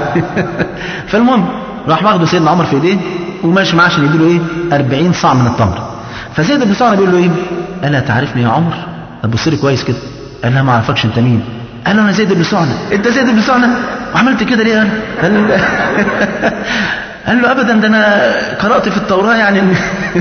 فالمهم راح واخده سيدنا عمر في ايديه وماشي معاه عشان يديله ايه 40 صاع من التمر فزيد بن سعد بيقول له ايه الا تعرفني يا عمر طب بص لي كويس كده قال لا ما اعرفكش انت مين قال له انا زيد بن سعنة انت زيد بن سعنة وعملت كده ليه قال قال قال له ابدا ده انا قرات في التوراه يعني ان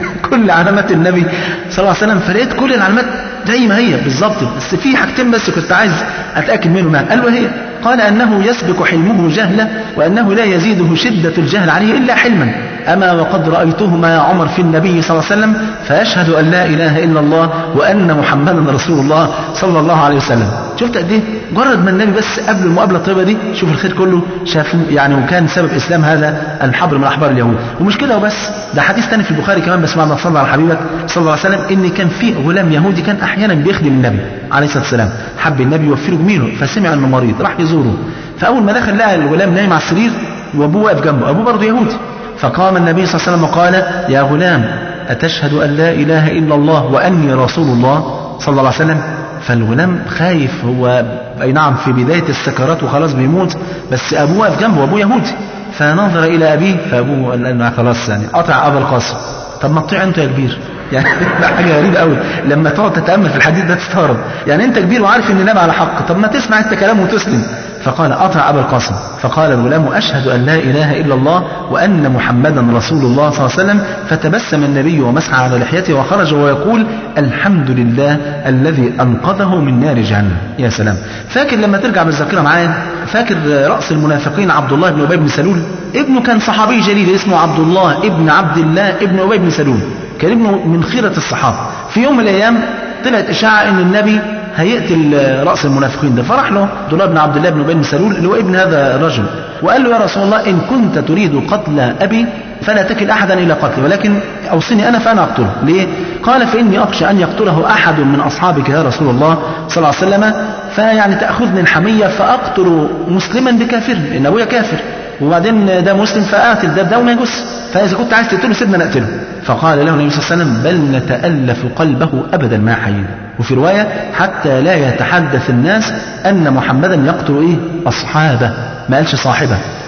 كل علامات النبي صلى الله عليه وسلم فلقيت كل العلامات زي ما هي بالظبط بس في حاجتين بس كنت عايز اتاكد منهم يعني قال له هي قال انه يسبق حلمه جهلا وانه لا يزيده شده الجهل عليه الا حلما اما وقد رايتهما يا عمر في النبي صلى الله عليه وسلم فيشهد ان لا اله الا الله وان محمدا رسول الله صلى الله عليه وسلم شفت قد ايه مجرد ما النبي بس قبل المقابله الطيبه دي شوف الخير كله شافه يعني وكان سبب اسلام هذا الحبر من احبار اليهود ومش كده وبس ده حديث تاني في البخاري كمان بس بعد ما صلى على حبيبك صلى الله عليه وسلم ان كان في غلام يهودي كان احيانا بيخدم النبي عليه الصلاه والسلام حب النبي يوفر له جميله فسمع انه مريض راح يزوره فاول ما دخل لقى الغلام نايم على السرير وابوه واقف جنبه ابوه برضه يهودي فقام النبي صلى الله عليه وسلم وقال يا غلام أتشهد أن لا إله إلا الله وأني رسول الله صلى الله عليه وسلم فالغلام خايف هو أي نعم في بداية السكرات وخلاص بيموت بس أبوه واقف جنبه أبوه يهودي فنظر إلى أبيه فأبوه قال له خلاص يعني قطع أبا القاسم طب ما تطيع أنت يا كبير يعني حاجة غريبة قوي لما تقعد تتأمل في الحديث ده تستغرب يعني أنت كبير وعارف إن النبي على حق طب ما تسمع أنت كلامه وتسلم فقال أطع أبا القاسم فقال الغلام أشهد أن لا إله إلا الله وأن محمدا رسول الله صلى الله عليه وسلم فتبسم النبي ومسح على لحيته وخرج ويقول الحمد لله الذي أنقذه من نار جهنم يا سلام فاكر لما ترجع بالذاكرة معايا فاكر رأس المنافقين عبد الله بن أبي بن سلول ابنه كان صحابي جليل اسمه عبد الله ابن عبد الله ابن أبي بن سلول كان ابنه من خيرة الصحابة في يوم من الأيام طلعت إشاعة أن النبي هيقتل رأس المنافقين ده فراح له عبد الله بن عبد الله بن أبي بن سلول اللي هو ابن هذا الرجل وقال له يا رسول الله إن كنت تريد قتل أبي فلا تكل أحدا إلى قتله ولكن أوصني أنا فأنا أقتله ليه؟ قال فإني أخشى أن يقتله أحد من أصحابك يا رسول الله صلى الله عليه وسلم فيعني تأخذني الحمية فأقتل مسلما بكافر لأن أبويا كافر وبعدين ده مسلم فقاتل ده بدون يجوز فإذا كنت عايز تقتله سيبنا نقتله فقال له النبي صلى الله عليه وسلم بل نتألف قلبه أبدا ما حيينا وفي رواية حتى لا يتحدث الناس أن محمدا يقتل إيه أصحابه ما قالش صاحبه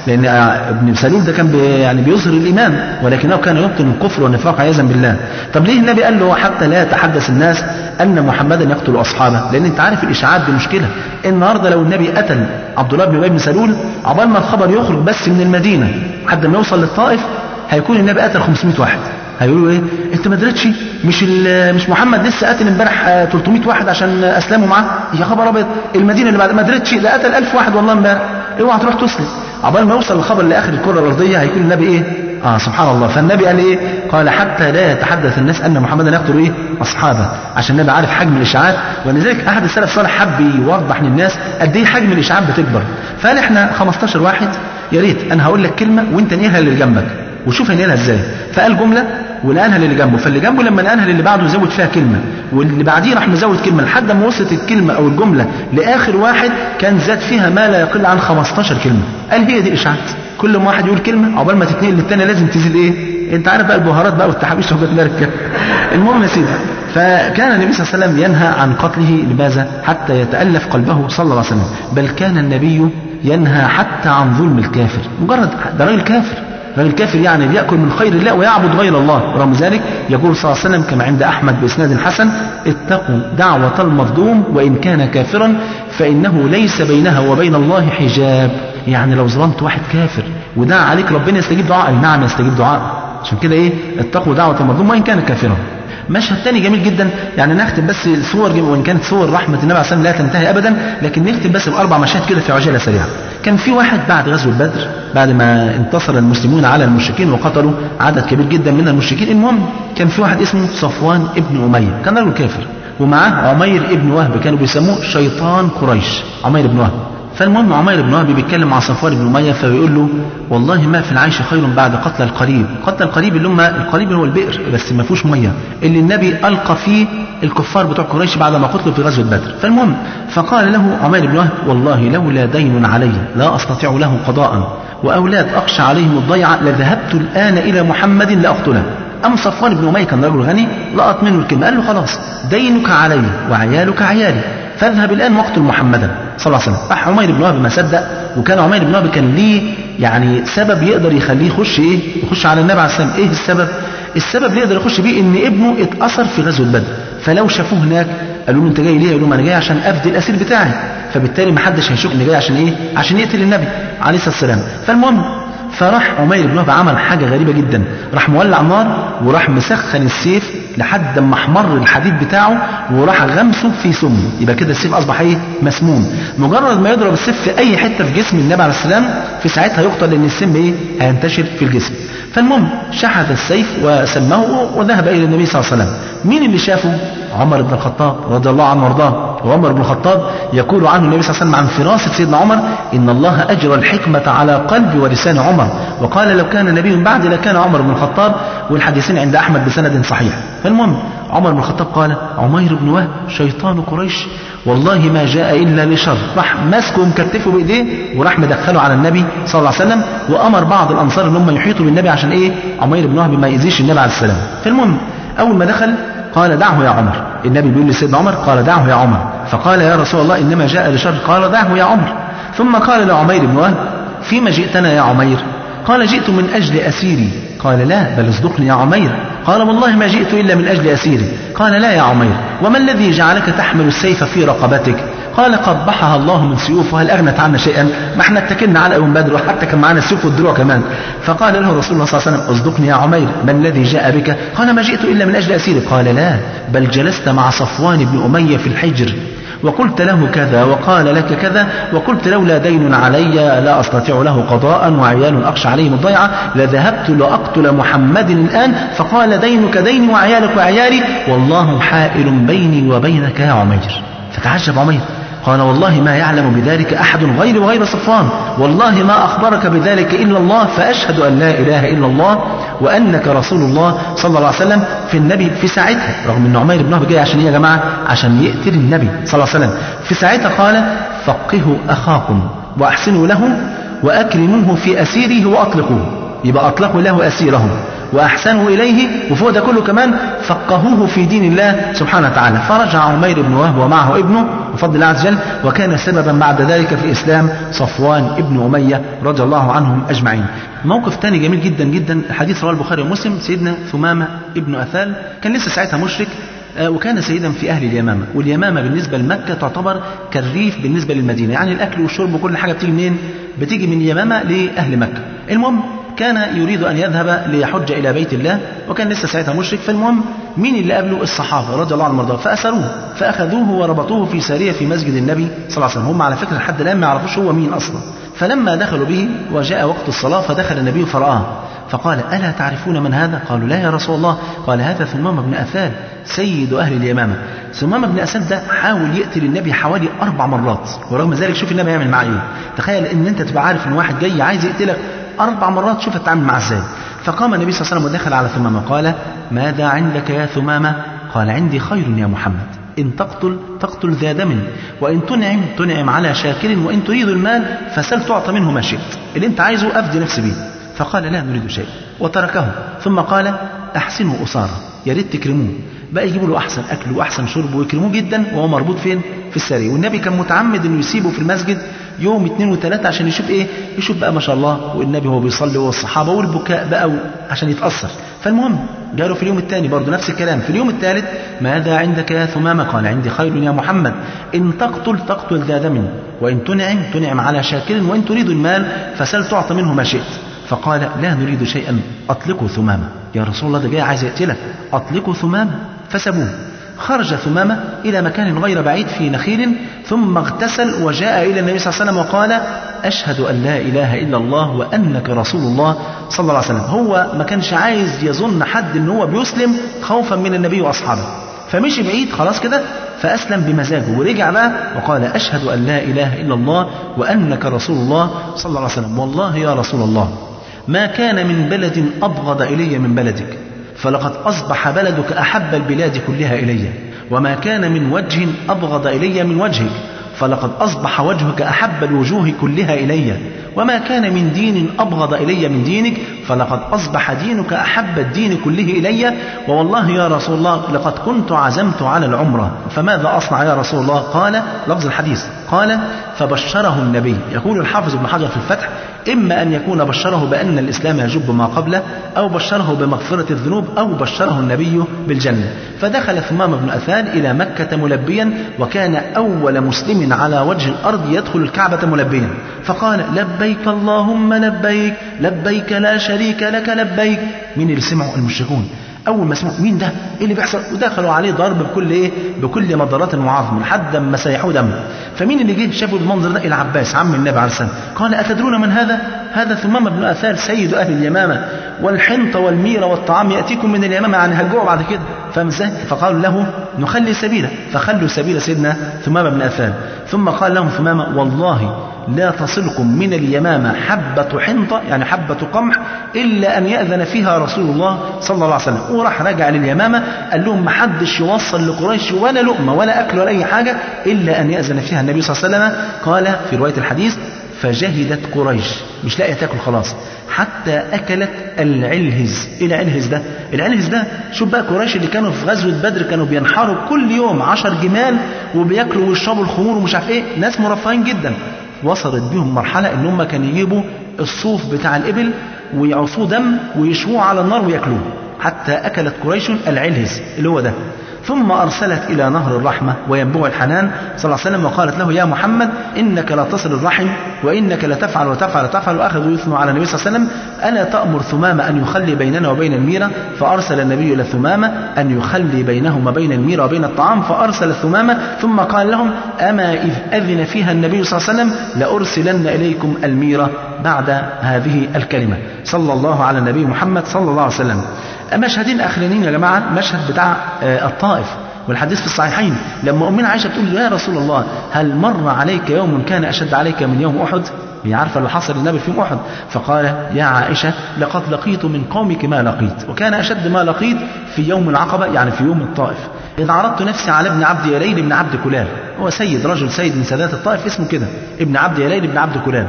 لان آه، ابن سلول ده كان بي يعني بيظهر الايمان ولكنه كان يبطن الكفر والنفاق عياذا بالله طب ليه النبي قال له حتى لا يتحدث الناس ان محمدا يقتل اصحابه لان انت عارف الاشاعات دي مشكله النهارده لو النبي قتل عبد الله بن ابي بن سلول عقبال ما الخبر يخرج بس من المدينه لحد ما يوصل للطائف هيكون النبي قتل 500 واحد هيقولوا ايه انت ما درتش مش ال- مش محمد لسه قاتل امبارح آه، 300 واحد عشان اسلموا معاه يا خبر ابيض المدينه اللي بعد ما درتش ده قتل 1000 واحد والله امبارح اوعى تروح تسلم عقبال ما يوصل الخبر لاخر الكره الارضيه هيكون النبي ايه اه سبحان الله فالنبي قال ايه قال حتى لا يتحدث الناس ان محمدا يقتل ايه اصحابه عشان النبي عارف حجم الاشاعات ولذلك احد السلف الصالح حب يوضح للناس قد ايه حجم الاشاعات بتكبر فقال احنا 15 واحد يا ريت انا هقول لك كلمه وانت نقلها للي جنبك وشوف هنقلها ازاي فقال جمله ونقلها للي جنبه فاللي جنبه لما نقلها للي بعده زود فيها كلمه واللي بعديه راح مزود كلمه لحد ما وصلت الكلمه او الجمله لاخر واحد كان زاد فيها ما لا يقل عن 15 كلمه قال هي دي اشاعات كل ما واحد يقول كلمه عقبال ما تتنقل للتاني لازم تزيد ايه انت عارف بقى البهارات بقى والتحابيش وحاجات مالك المهم يا سيدي فكان النبي صلى الله عليه وسلم ينهى عن قتله لماذا حتى يتالف قلبه صلى الله عليه وسلم بل كان النبي ينهى حتى عن ظلم الكافر مجرد ده راجل كافر راجل كافر يعني بيأكل من خير الله ويعبد غير الله ورغم ذلك يقول صلى الله عليه وسلم كما عند أحمد بإسناد حسن اتقوا دعوة المظلوم وإن كان كافرا فإنه ليس بينها وبين الله حجاب يعني لو ظلمت واحد كافر ودعا عليك ربنا يستجيب دعاء أي نعم يستجيب دعاء عشان كده ايه اتقوا دعوة المظلوم وإن كان كافرا مشهد تاني جميل جدا يعني نختم بس صور جميل وان كانت صور رحمه النبي عليه الصلاه والسلام لا تنتهي ابدا لكن نختم بس باربع مشاهد كده في عجاله سريعه. كان في واحد بعد غزوه بدر بعد ما انتصر المسلمون على المشركين وقتلوا عدد كبير جدا من المشركين المهم كان في واحد اسمه صفوان ابن اميه كان رجل كافر ومعاه عمير ابن وهب كانوا بيسموه شيطان قريش عمير بن وهب فالمهم عمير بن وهب بيتكلم مع صفوان بن اميه فبيقول له والله ما في العيش خير بعد قتل القريب قتل القريب اللي هم القريب اللي هو البئر بس ما فيهوش ميه اللي النبي القى فيه الكفار بتوع قريش بعد ما قتلوا في غزوه بدر فالمهم فقال له عمير بن وهب والله لولا دين علي لا استطيع له قضاء واولاد اخشى عليهم الضيعه لذهبت الان الى محمد لاقتله أم صفوان بن أمية كان رجل غني لقط منه الكلمة قال له خلاص دينك علي وعيالك عيالي فاذهب الآن واقتل محمدا صلى الله عليه وسلم راح عمير بن وهب ما صدق وكان عمير بن وهب كان ليه يعني سبب يقدر يخليه يخش ايه يخش على النبي عليه الصلاه والسلام ايه السبب السبب اللي يقدر يخش بيه ان ابنه اتأثر في غزوة بدر فلو شافوه هناك قالوا له انت جاي ليه؟ قالوا له انا جاي عشان افدي الاسير بتاعي فبالتالي ما حدش هيشوف ان جاي عشان ايه؟ عشان يقتل النبي عليه الصلاه والسلام فالمهم فراح عمير بن وهب عمل حاجة غريبة جدا راح مولع نار وراح مسخن السيف لحد ما احمر الحديد بتاعه وراح غمسه في سم يبقى كده السيف اصبح ايه مسموم مجرد ما يضرب السيف في اي حتة في جسم النبي عليه السلام في ساعتها يقتل لان السم ايه هينتشر في الجسم فالمهم شحذ السيف وسمه وذهب الى النبي صلى الله عليه وسلم مين اللي شافه عمر بن الخطاب رضي الله عنه وارضاه وعمر بن الخطاب يقول عنه النبي صلى الله عليه وسلم عن فراسة سيدنا عمر إن الله أجرى الحكمة على قلب ولسان عمر وقال لو كان نبي بعد لكان عمر بن الخطاب والحديثين عند أحمد بسند صحيح فالمهم عمر بن الخطاب قال عمير بن وهب شيطان قريش والله ما جاء إلا لشر راح ماسكه ومكتفه بإيديه وراح مدخله على النبي صلى الله عليه وسلم وأمر بعض الأنصار إن هم يحيطوا بالنبي عشان إيه عمير بن وهب ما يأذيش النبي عليه السلام فالمهم أول ما دخل قال دعه يا عمر النبي بيقول لسيدنا عمر قال دعه يا عمر فقال يا رسول الله إنما جاء لشر قال دعه يا عمر ثم قال لعمير بن وهب فيما جئتنا يا عمير قال جئت من أجل أسيري قال لا بل اصدقني يا عمير قال والله ما جئت إلا من أجل أسيري قال لا يا عمير وما الذي جعلك تحمل السيف في رقبتك قال قبحها الله من سيوف وهل أغنت عنا شيئا ما احنا اتكلنا على يوم بدر وحتى كان معنا السيوف والدروع كمان فقال له رسول الله صلى الله عليه وسلم اصدقني يا عمير ما الذي جاء بك قال ما جئت إلا من أجل أسيري قال لا بل جلست مع صفوان بن أمية في الحجر وقلت له كذا وقال لك كذا وقلت لولا دين علي لا أستطيع له قضاء وعيال أخشى عليهم الضيعة لذهبت لأقتل محمد الآن فقال دينك ديني وعيالك وعيالي والله حائل بيني وبينك يا عمير فتعجب عمير قال والله ما يعلم بذلك أحد غيري وغير صفوان والله ما أخبرك بذلك إلا الله فأشهد أن لا إله إلا الله وأنك رسول الله صلى الله عليه وسلم في النبي في ساعتها رغم أن عمير بن وهب جاي عشان إيه يا جماعة عشان يقتل النبي صلى الله عليه وسلم في ساعتها قال فقهوا أخاكم وأحسنوا له وأكرموه في أسيره وأطلقوه يبقى أطلقوا له أسيرهم وأحسنوا إليه وفوق ده كله كمان فقهوه في دين الله سبحانه وتعالى فرجع عمير بن وهب ومعه ابنه بفضل الله عز وجل وكان سببا بعد ذلك في إسلام صفوان ابن أمية رضي الله عنهم أجمعين موقف تاني جميل جدا جدا حديث رواه البخاري ومسلم سيدنا ثمامة ابن أثال كان لسه ساعتها مشرك آه، وكان سيدا في أهل اليمامة واليمامة بالنسبة لمكة تعتبر كالريف بالنسبة للمدينة يعني الأكل والشرب وكل حاجة بتيجي منين بتيجي من اليمامة لأهل مكة المهم كان يريد أن يذهب ليحج إلى بيت الله وكان لسه ساعتها مشرك فالمهم مين اللي قابله الصحابة رضي الله عنهم وارضاهم فأسروه فأخذوه وربطوه في سارية في مسجد النبي صلى الله عليه وسلم هم على فكرة لحد الآن ما يعرفوش هو مين أصلا فلما دخلوا به وجاء وقت الصلاة فدخل النبي فرآه فقال ألا تعرفون من هذا قالوا لا يا رسول الله قال هذا ثمامة بن أثال سيد أهل اليمامة ثمامة بن أثال ده حاول يقتل النبي حوالي أربع مرات ورغم ذلك شوف النبي يعمل معاه إيه تخيل إن أنت تبقى عارف إن واحد جاي عايز يقتلك أربع مرات شوف تتعامل معاه إزاي فقام النبي صلى الله عليه وسلم ودخل على ثمامة قال ماذا عندك يا ثمامة قال عندي خير يا محمد إن تقتل تقتل ذا دم وإن تنعم تنعم على شاكر وإن تريد المال فسل تعطى منه ما شئت اللي أنت عايزه أفدي نفسي بيه فقال لا نريد شيء وتركه ثم قال أحسنوا أسارة يا ريت تكرموه بقى يجيبوا له أحسن أكل وأحسن شرب ويكرموه جدا وهو مربوط فين في السرير والنبي كان متعمد إنه يسيبه في المسجد يوم اثنين وثلاثة عشان يشوف ايه يشوف بقى ما شاء الله والنبي هو بيصلي والصحابة والبكاء بقى عشان يتأثر فالمهم جاله في اليوم الثاني برضه نفس الكلام في اليوم الثالث ماذا عندك يا ثمامة قال عندي خير يا محمد إن تقتل تقتل ذا دم وإن تنعم تنعم على شاكر وإن تريد المال فسل تعطى منه ما شئت فقال لا نريد شيئا أطلقوا ثمامة يا رسول الله ده جاي عايز يقتلك أطلقوا ثمامة فسبوه خرج ثمامة إلى مكان غير بعيد في نخيل ثم اغتسل وجاء إلى النبي صلى الله عليه وسلم وقال أشهد أن لا إله إلا الله وأنك رسول الله صلى الله عليه وسلم هو ما كانش عايز يظن حد أن هو بيسلم خوفا من النبي وأصحابه فمشي بعيد خلاص كده فأسلم بمزاجه ورجع بقى وقال أشهد أن لا إله إلا الله وأنك رسول الله صلى الله عليه وسلم والله يا رسول الله ما كان من بلد أبغض إلي من بلدك فلقد أصبح بلدك أحب البلاد كلها إلي وما كان من وجه أبغض إلي من وجهك فلقد أصبح وجهك أحب الوجوه كلها إلي وما كان من دين أبغض إلي من دينك فلقد أصبح دينك أحب الدين كله إلي ووالله يا رسول الله لقد كنت عزمت على العمرة فماذا أصنع يا رسول الله قال لفظ الحديث قال فبشره النبي يقول الحافظ ابن حجر في الفتح إما أن يكون بشره بأن الإسلام يجب ما قبله أو بشره بمغفرة الذنوب أو بشره النبي بالجنة فدخل ثمام بن أثان إلى مكة ملبيا وكان أول مسلم على وجه الأرض يدخل الكعبة ملبيا فقال لبيك اللهم لبيك لبيك لا شريك لك لبيك مين اللي سمعوا المشركون اول ما سمعوا مين ده ايه اللي بيحصل ودخلوا عليه ضرب بكل ايه بكل مضرات وعظم لحد ما سيحوا دم فمين اللي جه شافوا المنظر ده العباس عم النبي عليه السلام قال اتدرون من هذا هذا ثمامه بن اثال سيد اهل اليمامه والحنطه والميره والطعام ياتيكم من اليمامه يعني هتجوعوا بعد كده فاهم ازاي فقالوا له نخلي سبيله فخلوا سبيل سيدنا ثمامه بن اثال ثم قال لهم ثمامه والله لا تصلكم من اليمامة حبة حنطة يعني حبة قمح إلا أن يأذن فيها رسول الله صلى الله عليه وسلم وراح رجع لليمامة قال لهم محدش يوصل لقريش ولا لقمة ولا أكل ولا أي حاجة إلا أن يأذن فيها النبي صلى الله عليه وسلم قال في رواية الحديث فجهدت قريش مش لاقيه تاكل خلاص حتى اكلت العلهز ايه العلهز ده العلهز ده شوف بقى قريش اللي كانوا في غزوه بدر كانوا بينحروا كل يوم عشر جمال وبياكلوا ويشربوا الخمور ومش عارف ايه ناس مرفهين جدا وصلت بيهم مرحله ان هم كانوا يجيبوا الصوف بتاع الابل ويعصوه دم ويشووه على النار وياكلوه حتى اكلت قريش العلهز اللي هو ده ثم أرسلت إلى نهر الرحمة وينبوع الحنان صلى الله عليه وسلم وقالت له يا محمد إنك لا تصل الرحم وإنك لتفعل وتفعل وتفعل وأخذوا يثنوا على النبي صلى الله عليه وسلم ألا تأمر ثمامة أن يخلي بيننا وبين الميرة فأرسل النبي إلى ثمامة أن يخلي بينهما بين الميرة وبين الطعام فأرسل ثمامة ثم قال لهم أما إذ أذن فيها النبي صلى الله عليه وسلم لأرسلن إليكم الميرة بعد هذه الكلمة صلى الله على النبي محمد صلى الله عليه وسلم مشهدين اخرانيين يا جماعه مشهد بتاع الطائف والحديث في الصحيحين لما امنا عائشه بتقول له يا رسول الله هل مر عليك يوم كان اشد عليك من يوم احد هي عارفه اللي حصل للنبي في يوم احد فقال يا عائشه لقد لقيت من قومك ما لقيت وكان اشد ما لقيت في يوم العقبه يعني في يوم الطائف إذ عرضت نفسي على ابن عبد يليل بن عبد كلال هو سيد رجل سيد من سادات الطائف اسمه كده ابن عبد يليل بن عبد كلال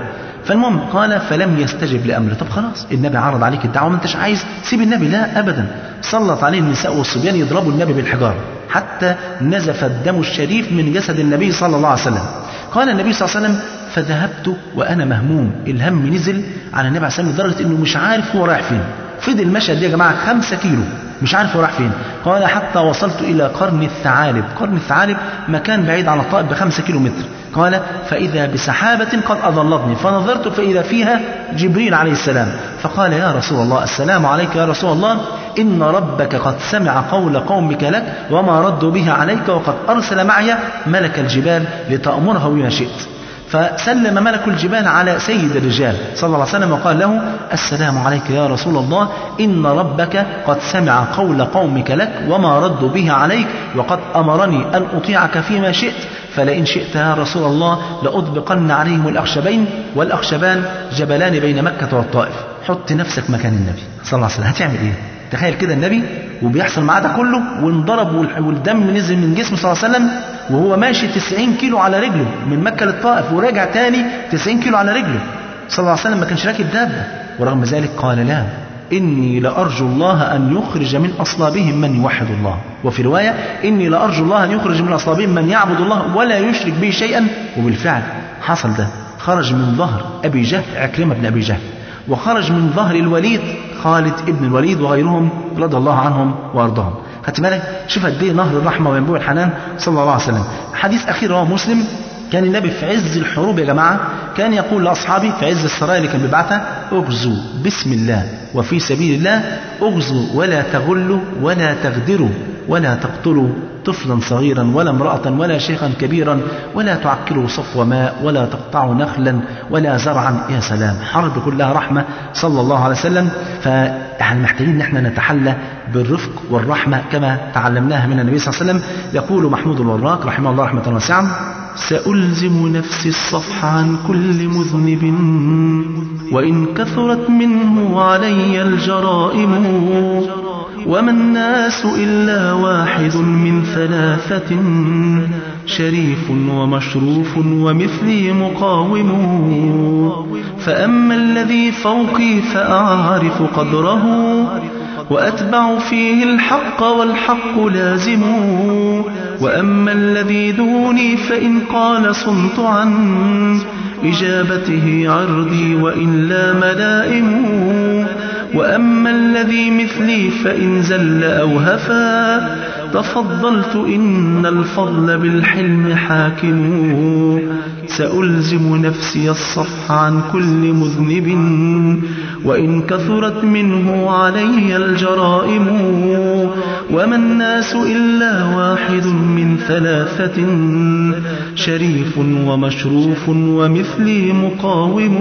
فالمهم قال فلم يستجب لامره طب خلاص النبي عرض عليك الدعوه ما انتش عايز سيب النبي لا ابدا سلط عليه النساء والصبيان يضربوا النبي بالحجاره حتى نزف الدم الشريف من جسد النبي صلى الله عليه وسلم قال النبي صلى الله عليه وسلم فذهبت وانا مهموم الهم نزل على النبي عليه الصلاه والسلام لدرجه انه مش عارف هو رايح فين فضل المشهد ده يا جماعه خمسة كيلو مش عارف هو راح فين قال حتى وصلت الى قرن الثعالب قرن الثعالب مكان بعيد عن الطائف بخمسة كيلو متر قال فاذا بسحابه قد اظلتني فنظرت فاذا فيها جبريل عليه السلام فقال يا رسول الله السلام عليك يا رسول الله ان ربك قد سمع قول قومك لك وما ردوا به عليك وقد ارسل معي ملك الجبال لتامره بما شئت فسلم ملك الجبال على سيد الرجال صلى الله عليه وسلم وقال له السلام عليك يا رسول الله إن ربك قد سمع قول قومك لك وما ردوا به عليك وقد أمرني أن أطيعك فيما شئت فلئن شئت يا رسول الله لأطبقن عليهم الأخشبين والأخشبان جبلان بين مكة والطائف حط نفسك مكان النبي صلى الله عليه وسلم هتعمل إيه تخيل كده النبي وبيحصل معاه ده كله وانضرب والدم نزل من جسمه صلى الله عليه وسلم وهو ماشي 90 كيلو على رجله من مكة للطائف وراجع تاني 90 كيلو على رجله صلى الله عليه وسلم ما كانش راكب دابة ورغم ذلك قال لا إني لأرجو الله أن يخرج من أصلابهم من يوحد الله وفي رواية إني لأرجو الله أن يخرج من أصلابهم من يعبد الله ولا يشرك به شيئا وبالفعل حصل ده خرج من ظهر أبي جهل عكرمة بن أبي جهل وخرج من ظهر الوليد خالد ابن الوليد وغيرهم رضي الله عنهم وارضاهم خدت بالك شوف قد ايه نهر الرحمه وينبوع الحنان صلى الله عليه وسلم حديث اخير رواه مسلم كان النبي في عز الحروب يا جماعه كان يقول لاصحابه في عز السرايا اللي كان بيبعتها اغزوا بسم الله وفي سبيل الله اغزوا ولا تغلوا ولا تغدروا ولا تقتلوا طفلا صغيرا ولا امرأة ولا شيخا كبيرا ولا تعكروا صفو ماء ولا تقطعوا نخلا ولا زرعا يا سلام حرب كلها رحمة صلى الله عليه وسلم فاحنا محتاجين ان احنا نتحلى بالرفق والرحمة كما تعلمناها من النبي صلى الله عليه وسلم يقول محمود الوراق رحمه الله رحمة واسعة سألزم نفسي الصفح عن كل مذنب وإن كثرت منه علي الجرائم وما الناس إلا واحد من ثلاثة شريف ومشروف ومثلي مقاوم فأما الذي فوقي فأعرف قدره وأتبع فيه الحق والحق لازم وأما الذي دوني فإن قال صمت عن إجابته عرضي وإن لا ملائم وأما الذي مثلي فإن زل أو هفا تفضلت إن الفضل بالحلم حاكم سألزم نفسي الصفح عن كل مذنب وإن كثرت منه علي الجرائم وما الناس إلا واحد من ثلاثة شريف ومشروف ومثلي مقاوم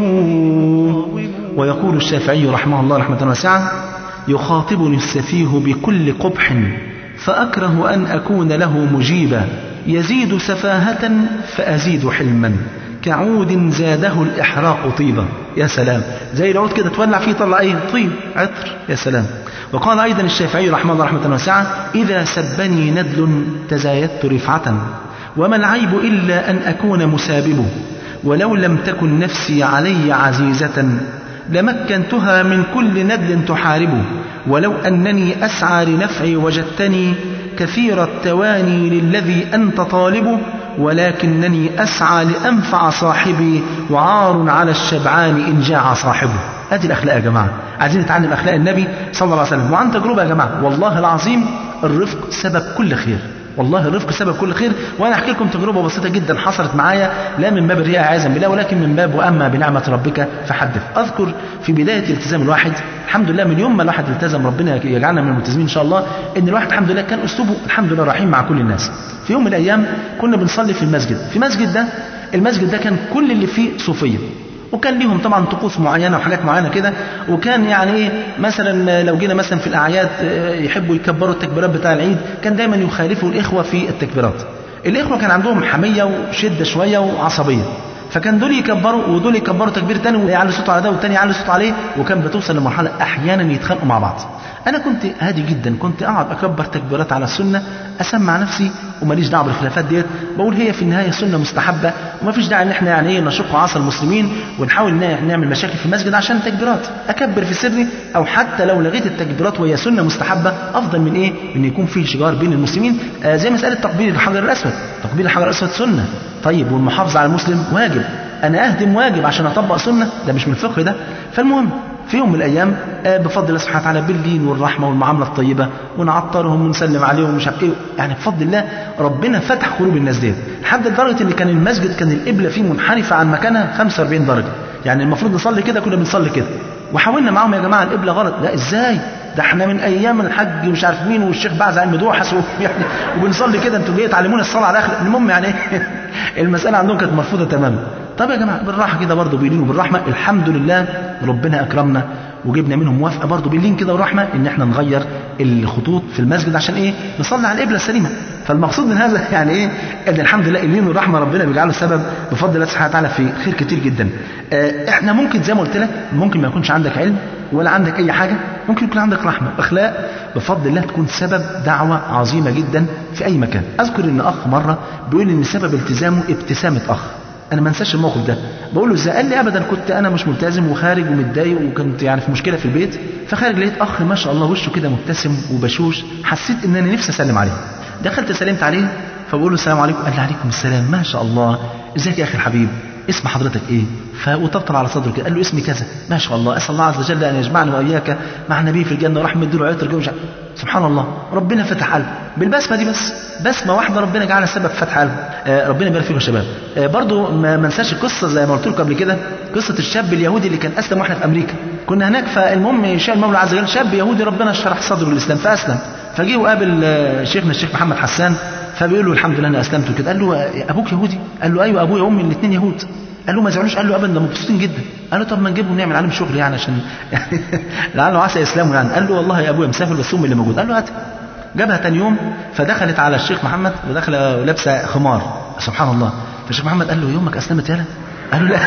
ويقول الشافعي رحمه الله رحمة واسعة يخاطبني السفيه بكل قبح فأكره أن أكون له مجيبا يزيد سفاهة فأزيد حلما كعود زاده الإحراق طيبا يا سلام زي العود كده تولع فيه طلع ايه طيب عطر يا سلام وقال أيضا الشافعي رحمه الله رحمة واسعة إذا سبني ندل تزايدت رفعة وما العيب إلا أن أكون مساببه ولو لم تكن نفسي علي عزيزة لمكنتها من كل ندل تحاربه ولو أنني أسعى لنفعي وجدتني كثير التواني للذي أنت طالبه ولكنني أسعى لأنفع صاحبي وعار على الشبعان إن جاع صاحبه هذه الأخلاق يا جماعة عايزين نتعلم أخلاق النبي صلى الله عليه وسلم وعن تجربة يا جماعة والله العظيم الرفق سبب كل خير والله الرفق سبب كل خير وانا احكي لكم تجربه بسيطه جدا حصلت معايا لا من باب الرياء عياذا بالله ولكن من باب واما بنعمه ربك فحدث اذكر في بدايه التزام الواحد الحمد لله من يوم ما الواحد التزم ربنا يجعلنا من الملتزمين ان شاء الله ان الواحد الحمد لله كان اسلوبه الحمد لله رحيم مع كل الناس في يوم من الايام كنا بنصلي في المسجد في المسجد ده المسجد ده كان كل اللي فيه صوفيه وكان ليهم طبعا طقوس معينه وحاجات معينه كده وكان يعني ايه مثلا لو جينا مثلا في الاعياد يحبوا يكبروا التكبيرات بتاع العيد كان دايما يخالفوا الاخوه في التكبيرات الاخوه كان عندهم حميه وشده شويه وعصبيه فكان دول يكبروا ودول يكبروا تكبير تاني ويعلي صوته على ده والتاني يعلي صوته عليه وكان بتوصل لمرحله احيانا يتخانقوا مع بعض انا كنت هادي جدا كنت اقعد اكبر تكبيرات على السنه اسمع نفسي وماليش دعوه بالخلافات ديت بقول هي في النهايه سنه مستحبه وما فيش داعي ان احنا يعني ايه نشق عصا المسلمين ونحاول إن نعمل مشاكل في المسجد عشان تكبيرات اكبر في سري او حتى لو لغيت التكبيرات وهي سنه مستحبه افضل من ايه من يكون فيه شجار بين المسلمين آه زي مساله تقبيل الحجر الاسود تقبيل الحجر الاسود سنه طيب والمحافظه على المسلم واجب انا اهدم واجب عشان اطبق سنه ده مش من الفقه ده فالمهم في يوم من الايام آه، بفضل الله سبحانه وتعالى باللين والرحمه والمعامله الطيبه ونعطرهم ونسلم عليهم ومش عارف ايه يعني بفضل الله ربنا فتح قلوب الناس ديت لحد لدرجه ان كان المسجد كان القبله فيه منحرفه عن مكانها 45 درجه يعني المفروض نصلي كده كنا بنصلي كده وحاولنا معاهم يا جماعه القبله غلط لا ازاي ده احنا من ايام الحج مش عارف مين والشيخ بعز علم دوحس يعني وبنصلي كده انتوا جاي تعلمونا الصلاه على اخر المهم يعني إيه، المساله عندهم كانت مرفوضه تماما طب يا جماعه بالراحه كده برضه بيلين وبالرحمه الحمد لله ربنا اكرمنا وجبنا منهم موافقه برضه باللين كده ورحمه ان احنا نغير الخطوط في المسجد عشان ايه نصلي على القبله السليمه فالمقصود من هذا يعني ايه ان الحمد لله اللين والرحمه ربنا بيجعله سبب بفضل الله سبحانه وتعالى في خير كتير جدا آه، احنا ممكن زي ما قلت لك ممكن ما يكونش عندك علم ولا عندك اي حاجه ممكن يكون عندك رحمه واخلاق بفضل الله تكون سبب دعوه عظيمه جدا في اي مكان اذكر ان اخ مره بيقول ان سبب التزامه ابتسامه اخ انا ما انساش الموقف ده بقول له ازاي قال لي ابدا كنت انا مش ملتزم وخارج ومتضايق وكنت يعني في مشكله في البيت فخارج لقيت اخ ما شاء الله وشه كده مبتسم وبشوش حسيت ان انا نفسي اسلم عليه دخلت سلمت عليه فبقول له السلام عليكم قال لي عليكم السلام ما شاء الله ازيك يا اخي الحبيب اسم حضرتك ايه فوطبطب على صدره كده قال له اسمي كذا ما شاء الله اسال الله عز وجل ان يجمعني واياك مع النبي في الجنه ورحمه الدين وعيط الجو سبحان الله ربنا فتح قلبه بالبسمه دي بس بسمه واحده ربنا جعلها سبب فتح قلبه آه ربنا يبارك فيكم يا شباب آه برضو ما ما انساش القصه زي ما قلت لكم قبل كده قصه الشاب اليهودي اللي كان اسلم واحنا في امريكا كنا هناك فالمهم شاء المولى عز وجل شاب يهودي ربنا شرح صدره للاسلام فاسلم فجه وقابل آه، شيخنا الشيخ محمد حسان فبيقول له الحمد لله انا اسلمت وكده قال له آه، ابوك يهودي قال له ايوه ابويا وامي الاثنين يهود قال له ما زعلوش قال له ابدا ده مبسوطين جدا قال له طب ما نجيبهم نعمل عليهم شغل يعني عشان يعني لعله عسى يسلموا يعني قال له والله يا ابويا مسافر بس امي اللي موجود قال له هات جابها تاني يوم فدخلت على الشيخ محمد وداخله لابسه خمار سبحان الله فالشيخ محمد قال له يومك اسلمت يالا قال له لا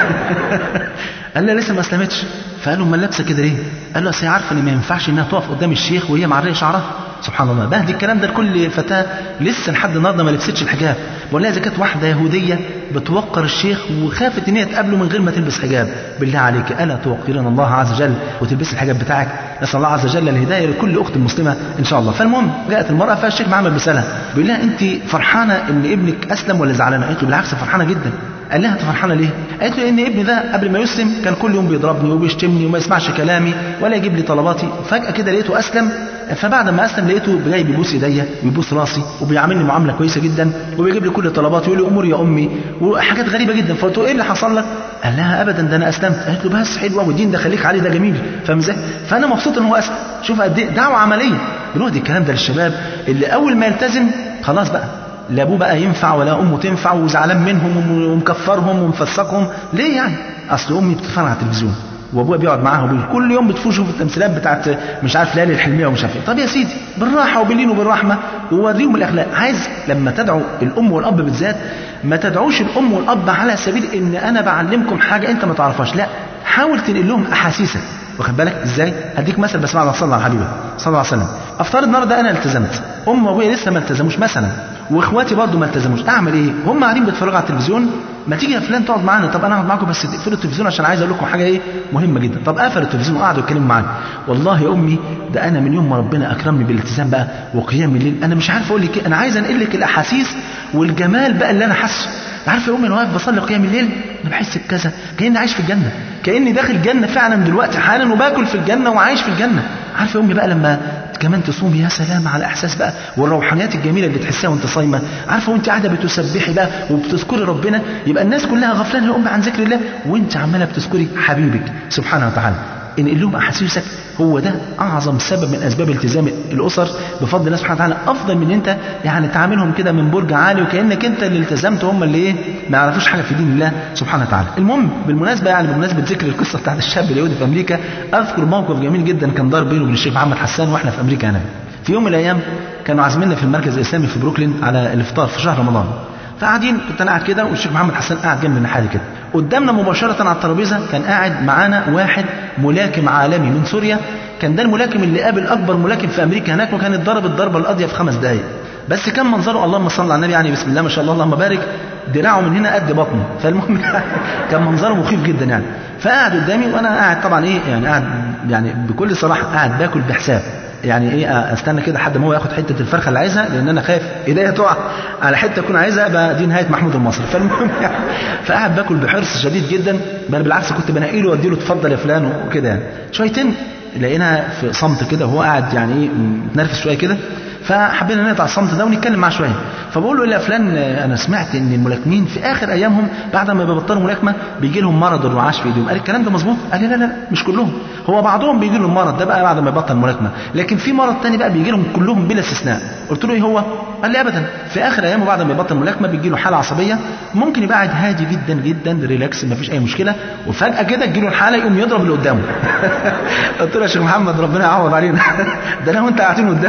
قال له لسه ما اسلمتش فقال له امال لابسه كده ليه قال له اصل هي عارفه ان ما ينفعش انها تقف قدام الشيخ وهي معريه شعرها سبحان الله بهدي الكلام ده لكل فتاه لسه لحد النهارده ما لبستش الحجاب بقول لها اذا كانت واحده يهوديه بتوقر الشيخ وخافت ان هي تقابله من غير ما تلبس حجاب بالله عليك الا توقرين الله عز وجل وتلبسي الحجاب بتاعك نسال الله عز وجل الهدايه لكل اخت مسلمه ان شاء الله فالمهم جاءت المراه فالشيخ محمد بيسالها بيقول لها انت فرحانه ان ابنك اسلم ولا زعلانه قالت له بالعكس فرحانه جدا قال لها انت فرحانه ليه؟ قالت له ان ابني ده قبل ما يسلم كان كل يوم بيضربني وبيشتمني وما يسمعش كلامي ولا يجيب لي طلباتي فجاه كده لقيته اسلم فبعد ما اسلم لقيته جاي بيبوس ايديا ويبوس راسي وبيعاملني معامله كويسه جدا وبيجيب لي كل طلباتي ويقول لي امور يا امي وحاجات غريبه جدا فقلت له ايه اللي حصل لك؟ قال لها ابدا ده انا اسلمت قالت له بس حلوه والدين ده خليك عليه ده جميل فاهم ازاي؟ فانا مبسوط ان هو اسلم شوف قد ايه دعوه عمليه بنودي الكلام ده للشباب اللي اول ما يلتزم خلاص بقى لا ابوه بقى ينفع ولا امه تنفع وزعلان منهم ومكفرهم ومفسقهم ليه يعني اصل امي بتتفرج على التلفزيون وابويا بيقعد معاها وبيقول كل يوم بتفوشوا في التمثيلات بتاعت مش عارف ليالي الحلميه ومش عارف ايه طب يا سيدي بالراحه وباللين وبالرحمه ووريهم الاخلاق عايز لما تدعو الام والاب بالذات ما تدعوش الام والاب على سبيل ان انا بعلمكم حاجه انت ما تعرفهاش لا حاول تنقل لهم احاسيسك واخد بالك ازاي هديك مثل بس بعد ما صلى على حبيبه صلى الله عليه وسلم افترض النهارده انا التزمت ام وابويا لسه ما التزموش مثلا واخواتي برضو ما التزموش اعمل ايه هم قاعدين بيتفرجوا على التلفزيون ما تيجي يا فلان تقعد معانا طب انا اقعد معاكم بس تقفلوا التلفزيون عشان عايز اقول لكم حاجه ايه مهمه جدا طب قفلوا التلفزيون وقعدوا يتكلموا معانا والله يا امي ده انا من يوم ما ربنا اكرمني بالالتزام بقى وقيام الليل انا مش عارف اقول لك ايه انا عايز انقل لك الاحاسيس والجمال بقى اللي انا حاسه عارف يا امي انا واقف بصلي قيام الليل انا بحس بكذا كاني عايش في الجنه كاني داخل جنه فعلا دلوقتي حالا وباكل في الجنه وعايش في الجنه عارف يا امي بقى لما كمان تصوم يا سلام على احساس بقى والروحانيات الجميله اللي تحسها وانت صايمه عارفه وانت قاعده بتسبحي بقى وبتذكري ربنا يبقى الناس كلها غفلانه يا امي عن ذكر الله وانت عماله بتذكري حبيبك سبحانه وتعالى انقل لهم احاسيسك هو ده اعظم سبب من اسباب التزام الاسر بفضل الله سبحانه وتعالى افضل من انت يعني تعاملهم كده من برج عالي وكانك انت اللي التزمت هم اللي ايه ما يعرفوش حاجه في دين الله سبحانه وتعالى المهم بالمناسبه يعني بمناسبه ذكر القصه بتاعت الشاب اليهودي في امريكا اذكر موقف جميل جدا كان دار بينه وبين الشيخ محمد حسان واحنا في امريكا هنا في يوم من الايام كانوا عازميننا في المركز الاسلامي في بروكلين على الافطار في شهر رمضان فقاعدين كنت انا قاعد كده والشيخ محمد حسان قاعد جنب الناحيه كده قدامنا مباشره على الترابيزه كان قاعد معانا واحد ملاكم عالمي من سوريا كان ده الملاكم اللي قابل اكبر ملاكم في امريكا هناك وكان اتضرب الضربه القاضيه في خمس دقائق بس كان منظره اللهم صل على النبي يعني بسم الله ما شاء الله اللهم بارك دراعه من هنا قد بطنه فالمهم كان منظره مخيف جدا يعني فقعد قدامي وانا قاعد طبعا ايه يعني قاعد يعني بكل صراحه قاعد باكل بحساب يعني ايه استنى كده لحد ما هو ياخد حته الفرخه اللي عايزها لان انا خايف ايديا تقع على حته اكون عايزها يبقى دي نهايه محمود المصري فالمهم يعني فقعد باكل بحرص شديد جدا بل بالعكس كنت بنقي له وادي له اتفضل يا فلان وكده يعني شويتين لقينا في صمت كده وهو قاعد يعني ايه متنرفز شويه كده فحبينا نقطع الصمت ده ونتكلم معاه شويه فبقول له يا فلان انا سمعت ان الملاكمين في اخر ايامهم بعد ما بيبطلوا ملاكمه بيجي لهم مرض الرعاش في ايديهم قال الكلام ده مظبوط قال لي لا لا لا مش كلهم هو بعضهم بيجي لهم مرض ده بقى بعد ما يبطل ملاكمه لكن في مرض تاني بقى بيجي لهم كلهم بلا استثناء قلت له ايه هو قال لي ابدا في اخر ايامه بعد ما يبطل ملاكمه بيجي له حاله عصبيه ممكن يبقى قاعد هادي جدا جدا ريلاكس ما فيش اي مشكله وفجاه كده تجي له الحاله يقوم يضرب اللي قدامه قلت له يا شيخ محمد ربنا يعوض علينا ده انا وانت قاعدين قدام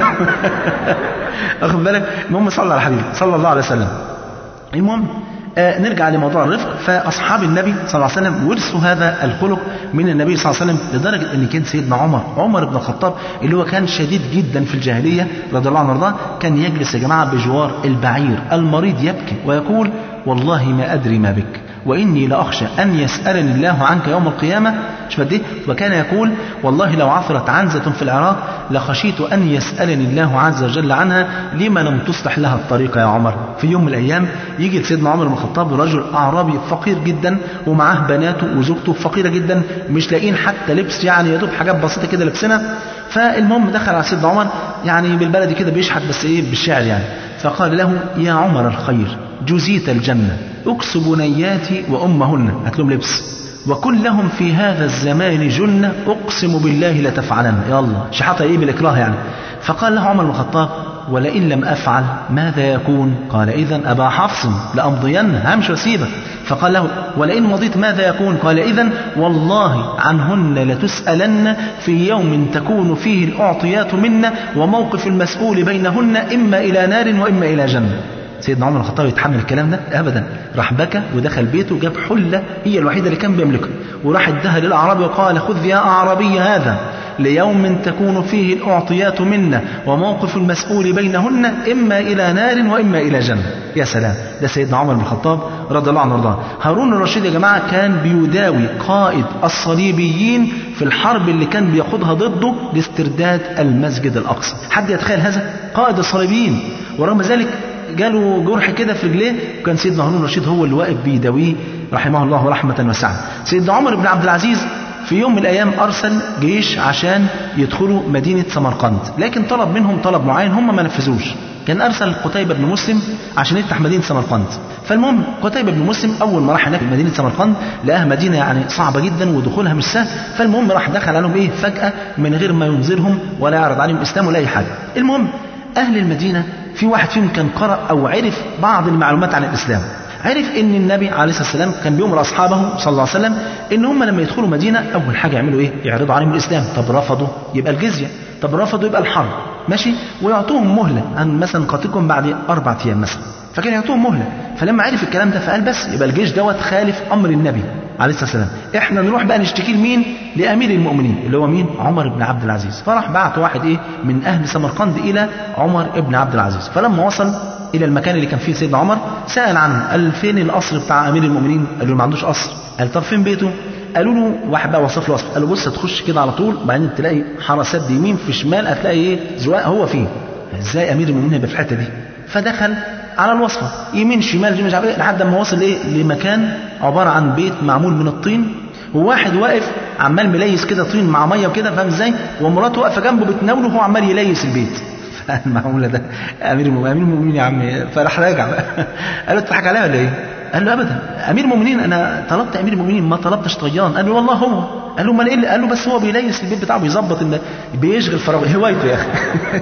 واخد بالك المهم صلى على حبيبي صلى الله عليه وسلم المهم آه نرجع لموضوع الرفق فاصحاب النبي صلى الله عليه وسلم ورثوا هذا الخلق من النبي صلى الله عليه وسلم لدرجه ان كان سيدنا عمر عمر بن الخطاب اللي هو كان شديد جدا في الجاهليه رضي الله عنه وارضاه كان يجلس يا جماعه بجوار البعير المريض يبكي ويقول والله ما ادري ما بك وإني لأخشى أن يسألني الله عنك يوم القيامة شوف قد إيه وكان يقول والله لو عثرت عنزة في العراق لخشيت أن يسألني الله عز وجل عنها لما لم تصلح لها الطريق يا عمر في يوم من الأيام يجي سيدنا عمر بن الخطاب رجل أعرابي فقير جدا ومعاه بناته وزوجته فقيرة جدا مش لاقين حتى لبس يعني يا دوب حاجات بسيطة كده لابسينها فالمهم دخل على سيدنا عمر يعني بالبلدي كده بيشحت بس ايه بالشعر يعني فقال له يا عمر الخير جزيت الجنة اكس بنياتي وأمهن هات لهم لبس وكن لهم في هذا الزمان جنة أقسم بالله لتفعلن يلا شحطها إيه بالإكراه يعني فقال له عمر بن الخطاب ولئن لم أفعل ماذا يكون قال إذا أبا حفص لأمضين همش وسيبك فقال له ولئن مضيت ماذا يكون قال إذا والله عنهن لتسألن في يوم تكون فيه الأعطيات منا وموقف المسؤول بينهن إما إلى نار وإما إلى جنة سيدنا عمر الخطاب يتحمل الكلام ده ابدا راح بكى ودخل بيته جاب حله هي الوحيده اللي كان بيملكها وراح اداها للاعرابي وقال خذ يا اعرابي هذا ليوم تكون فيه الاعطيات منا وموقف المسؤول بينهن اما الى نار واما الى جنه يا سلام ده سيدنا عمر بن الخطاب رضي الله عنه وارضاه هارون الرشيد يا جماعه كان بيداوي قائد الصليبيين في الحرب اللي كان بياخدها ضده لاسترداد المسجد الاقصى حد يتخيل هذا قائد الصليبيين ورغم ذلك جاله جرح كده في رجليه وكان سيدنا هارون الرشيد هو اللي واقف بيداويه رحمه الله رحمة واسعة سيدنا عمر بن عبد العزيز في يوم من الأيام أرسل جيش عشان يدخلوا مدينة سمرقند لكن طلب منهم طلب معين هم ما نفذوش كان أرسل قتيبة بن مسلم عشان يفتح مدينة سمرقند فالمهم قتيبة بن مسلم أول ما راح هناك مدينة سمرقند لقاها مدينة يعني صعبة جدا ودخولها مش سهل فالمهم راح دخل عليهم إيه فجأة من غير ما ينذرهم ولا يعرض عليهم إسلام ولا أي حاجة المهم أهل المدينة في واحد فيهم كان قرأ أو عرف بعض المعلومات عن الإسلام عرف ان النبي عليه الصلاه والسلام كان بيامر اصحابه صلى الله عليه وسلم ان هم لما يدخلوا مدينه اول حاجه يعملوا ايه؟ يعرضوا عليهم الاسلام، طب رفضوا يبقى الجزيه، طب رفضوا يبقى الحرب، ماشي؟ ويعطوهم مهله عن مثلا قاتلكم بعد اربع ايام مثلا، فكان يعطوهم مهله، فلما عرف الكلام ده فقال بس يبقى الجيش دوت خالف امر النبي عليه الصلاه والسلام، احنا نروح بقى نشتكي لمين؟ لامير المؤمنين اللي هو مين؟ عمر بن عبد العزيز، فراح بعت واحد ايه؟ من اهل سمرقند الى عمر بن عبد العزيز، فلما وصل الى المكان اللي كان فيه سيدنا عمر سال عنه قال فين القصر بتاع امير المؤمنين قالوا له ما عندوش قصر قال طب فين بيته قالوا له واحد بقى وصف له وصف قال له بص هتخش كده على طول بعدين تلاقي حرسات يمين في شمال هتلاقي ايه زواق هو فيه ازاي امير المؤمنين يبقى في الحته دي فدخل على الوصفه يمين شمال مش عارف ايه لحد ما وصل ايه لمكان عباره عن بيت معمول من الطين وواحد واقف عمال مليس كده طين مع ميه وكده فاهم ازاي ومراته واقفه جنبه بتناوله وهو عمال يليس البيت المعمولة ده أمير المؤمنين أمير المؤمنين يا عم فراح راجع بقى قال له تضحك عليا ولا إيه؟ قال له أبدا أمير المؤمنين أنا طلبت أمير المؤمنين ما طلبتش طيان قال له والله هو قال له امال ايه قال له بس هو بيليس البيت بتاعه بيظبط ان بيشغل فراغ هوايته يا اخي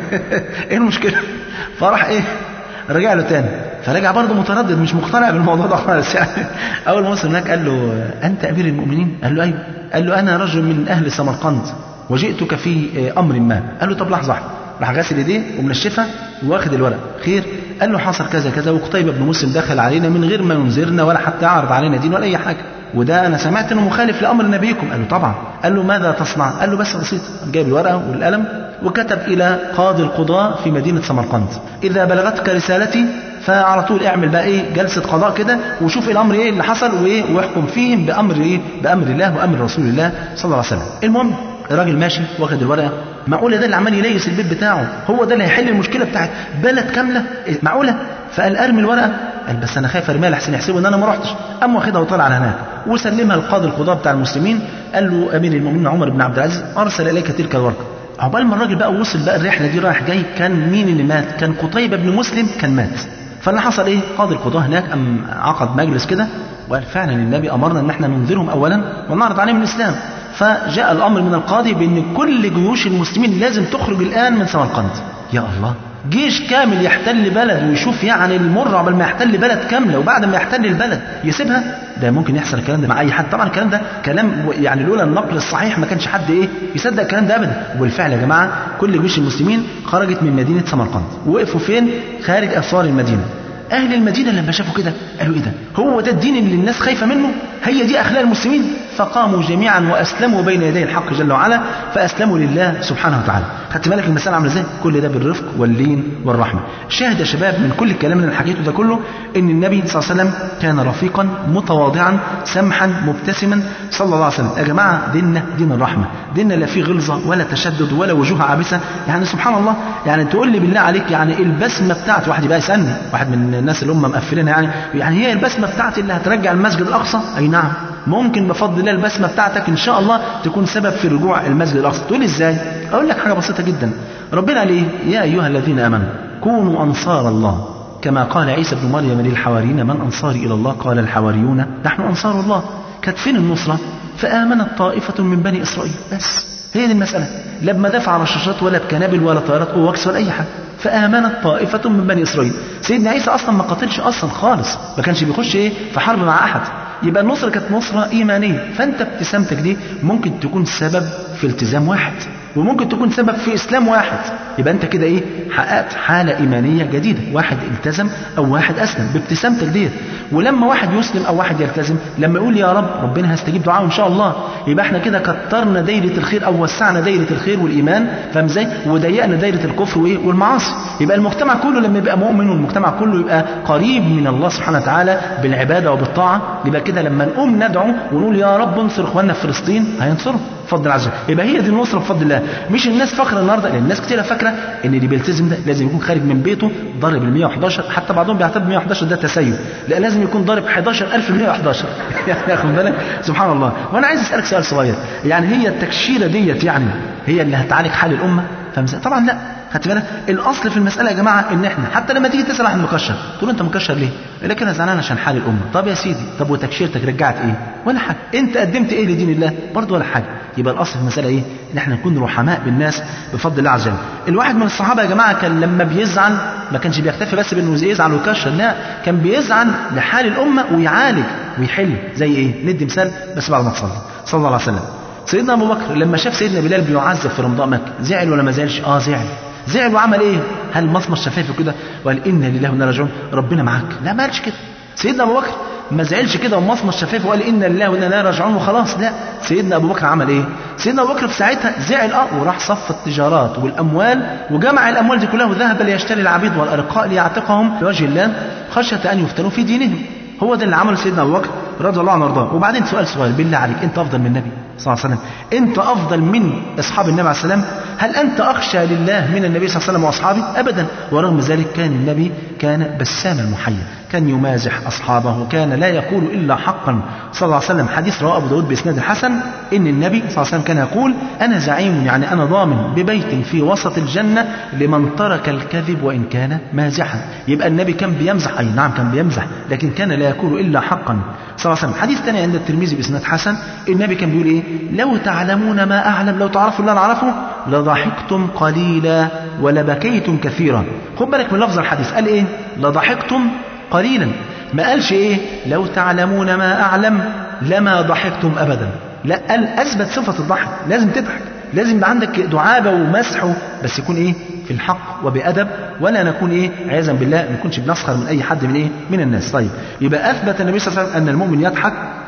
ايه المشكله فراح ايه رجع له تاني فرجع برضه متردد مش مقتنع بالموضوع ده خالص يعني اول ما وصل هناك قال له انت امير المؤمنين قال له ايوه قال له انا رجل من اهل سمرقند وجئتك في امر ما قال له طب لحظه واحده راح غاسل ايديه ومنشفها واخد الورق خير قال له حصل كذا كذا وقتيبة بن مسلم دخل علينا من غير ما ينذرنا ولا حتى يعرض علينا دين ولا اي حاجه وده انا سمعت انه مخالف لامر نبيكم قال له طبعا قال له ماذا تصنع قال له بس بسيط جايب الورقه والقلم وكتب الى قاضي القضاء في مدينه سمرقند اذا بلغتك رسالتي فعلى طول اعمل بقى ايه جلسه قضاء كده وشوف الامر ايه اللي حصل وايه واحكم فيهم بامر ايه بامر الله وامر رسول الله صلى الله عليه وسلم المهم الراجل ماشي واخد الورقه معقوله ده اللي عمال يليس البيت بتاعه هو ده اللي هيحل المشكله بتاعت بلد كامله إيه، معقوله فقال ارمي الورقه قال بس انا خايف ارميها لحسن يحسبوا ان انا ما رحتش قام واخدها وطلع على هناك وسلمها لقاضي القضاء بتاع المسلمين قال له امير المؤمنين عمر بن عبد العزيز ارسل اليك تلك الورقه عقبال ما الراجل بقى وصل بقى الرحله دي رايح جاي كان مين اللي مات كان قتيبه بن مسلم كان مات فاللي حصل ايه قاضي القضاء هناك ام عقد مجلس كده وقال فعلا النبي امرنا ان احنا ننذرهم اولا ونعرض عليهم الاسلام فجاء الامر من القاضي بان كل جيوش المسلمين لازم تخرج الان من سمرقند يا الله جيش كامل يحتل بلد ويشوف يعني المر قبل ما يحتل بلد كامله وبعد ما يحتل البلد يسيبها ده ممكن يحصل الكلام ده مع اي حد طبعا الكلام ده كلام يعني لولا النقل الصحيح ما كانش حد ايه يصدق الكلام ده ابدا وبالفعل يا جماعه كل جيوش المسلمين خرجت من مدينه سمرقند وقفوا فين خارج اسوار المدينه اهل المدينه لما شافوا كده قالوا ايه ده هو ده الدين اللي الناس خايفه منه هي دي اخلاق المسلمين فقاموا جميعا واسلموا بين يدي الحق جل وعلا فاسلموا لله سبحانه وتعالى خدت بالك المساله عامله ازاي كل ده بالرفق واللين والرحمه شاهد يا شباب من كل الكلام اللي انا حكيته ده كله ان النبي صلى الله عليه وسلم كان رفيقا متواضعا سمحا مبتسما صلى الله عليه وسلم يا جماعه ديننا دين الرحمه ديننا لا فيه غلظه ولا تشدد ولا وجوه عابسه يعني سبحان الله يعني تقول لي بالله عليك يعني البسمه بتاعتي واحد يبقى يسالني واحد من الناس اللي هم مقفلينها يعني يعني هي البسمه بتاعتي اللي هترجع المسجد الاقصى اي نعم ممكن بفضل الله البسمه بتاعتك ان شاء الله تكون سبب في رجوع المسجد الاقصى تقول لي ازاي اقول لك حاجه بسيطه جدا ربنا قال ايه يا ايها الذين امنوا كونوا انصار الله كما قال عيسى ابن مريم للحواريين من انصاري الى الله قال الحواريون نحن انصار الله كانت فين النصره فامنت طائفه من بني اسرائيل بس هي دي المساله لا بمدافع رشاشات ولا بكنابل ولا طيارات اوكس ولا اي حاجه فآمنت طائفة من بني إسرائيل سيدنا عيسى أصلا ما قاتلش أصلا خالص ما كانش بيخش إيه في حرب مع أحد يبقى النصرة كانت نصرة إيمانية فأنت ابتسامتك دي ممكن تكون سبب في التزام واحد وممكن تكون سبب في إسلام واحد يبقى أنت كده إيه حققت حالة إيمانية جديدة واحد التزم أو واحد أسلم بابتسامتك ديت ولما واحد يسلم أو واحد يلتزم لما يقول يا رب ربنا هيستجيب دعائه إن شاء الله يبقى احنا كده كترنا دايرة الخير أو وسعنا دايرة الخير والإيمان فاهم ازاي وضيقنا دايرة الكفر وإيه والمعاصي يبقى المجتمع كله لما يبقى مؤمن والمجتمع كله يبقى قريب من الله سبحانه وتعالى بالعبادة وبالطاعة يبقى كده لما نقوم ندعو ونقول يا رب انصر إخواننا في فلسطين هينصروا بفضل عز وجل يبقى هي دي النصره بفضل الله مش الناس فاكره النهارده لان الناس كتير فاكره ان اللي بيلتزم ده لازم يكون خارج من بيته ضارب ال 111 حتى بعضهم بيعتبر 111 ده تسيب لا لازم يكون ضارب 11111 يعني ياخد بالك سبحان الله وانا عايز اسالك سؤال صغير يعني هي التكشيره ديت يعني هي اللي هتعالج حال الامه فاهم طبعا لا خدت بالك الاصل في المساله يا جماعه ان احنا حتى لما تيجي تسال عن المكشر تقول انت مكشر ليه لكن انا زعلان عشان حال الامه طب يا سيدي طب وتكشيرتك رجعت ايه ولا حاجه انت قدمت ايه لدين الله برضه ولا حاجه يبقى الاصل في المساله ايه ان احنا نكون رحماء بالناس بفضل الله عز وجل الواحد من الصحابه يا جماعه كان لما بيزعل ما كانش بيكتفي بس بانه يزعل ويكشر لا كان بيزعل لحال الامه ويعالج ويحل زي ايه ندي مثال بس بعد ما تصلي صلى الله عليه وسلم سيدنا ابو بكر لما شاف سيدنا بلال بيعذب في رمضاء مكه زعل ولا ما زعلش اه زعل زعل وعمل ايه هل مصمص شفايفه كده وقال انا لله وانا راجعون ربنا معاك لا ما قالش كده سيدنا ابو بكر ما زعلش كده ومصمص شفايفه وقال انا لله وانا لا راجعون وخلاص لا سيدنا ابو بكر عمل ايه سيدنا ابو بكر في ساعتها زعل اه وراح صف التجارات والاموال وجمع الاموال دي كلها وذهب ليشتري العبيد والارقاء ليعتقهم لوجه الله خشيه ان يفتنوا في دينهم هو ده اللي عمله سيدنا ابو بكر رضي الله عنه وارضاه وبعدين سؤال صغير بالله عليك انت افضل من النبي صلى الله عليه وسلم انت افضل من اصحاب النبي عليه السلام هل انت اخشى لله من النبي صلى الله عليه وسلم واصحابه ابدا ورغم ذلك كان النبي كان بسام المحيا كان يمازح اصحابه وكان لا يقول الا حقا صلى الله عليه وسلم حديث رواه ابو داود باسناد حسن ان النبي صلى الله عليه وسلم كان يقول انا زعيم يعني انا ضامن ببيت في وسط الجنه لمن ترك الكذب وان كان مازحا يبقى النبي كان بيمزح اي نعم كان بيمزح لكن كان لا يقول الا حقا صلى الله عليه وسلم حديث ثاني عند الترمذي باسناد حسن النبي كان بيقول ايه لو تعلمون ما اعلم لو تعرفوا اللي انا اعرفه لضحكتم قليلا ولبكيتم كثيرا خد بالك من لفظ الحديث قال ايه لضحكتم قليلا ما قالش ايه لو تعلمون ما اعلم لما ضحكتم ابدا لا قال اثبت صفه الضحك لازم تضحك لازم يبقى عندك دعابه ومسح بس يكون ايه في الحق وبادب ولا نكون ايه عياذا بالله ما نكونش بنسخر من اي حد من ايه من الناس طيب يبقى اثبت النبي صلى الله عليه وسلم ان المؤمن يضحك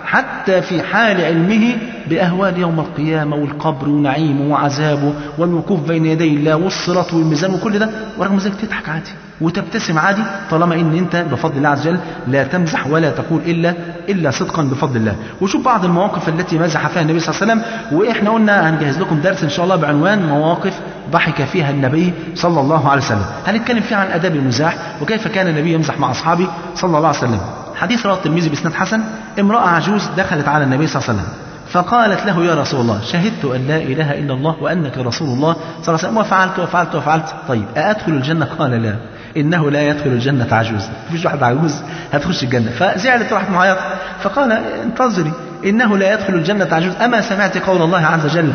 حتى في حال علمه بأهوال يوم القيامة والقبر ونعيمه وعذابه والوقوف بين يدي الله والصراط والميزان وكل ده ورغم ذلك تضحك عادي وتبتسم عادي طالما ان انت بفضل الله عز وجل لا تمزح ولا تقول الا الا صدقا بفضل الله وشوف بعض المواقف التي مزح فيها النبي صلى الله عليه وسلم واحنا قلنا هنجهز لكم درس ان شاء الله بعنوان مواقف ضحك فيها النبي صلى الله عليه وسلم هنتكلم فيها عن اداب المزاح وكيف كان النبي يمزح مع اصحابه صلى الله عليه وسلم حديث رواه الترمذي باسناد حسن امراه عجوز دخلت على النبي صلى الله عليه وسلم فقالت له يا رسول الله شهدت أن لا إله إلا الله وأنك رسول الله صلى الله عليه وسلم وفعلت وفعلت وفعلت طيب أأدخل الجنة قال لا إنه لا يدخل الجنة عجوز مفيش واحد عجوز هتخش الجنة فزعلت راحت معيط فقال انتظري إنه لا يدخل الجنة عجوز أما سمعت قول الله عز وجل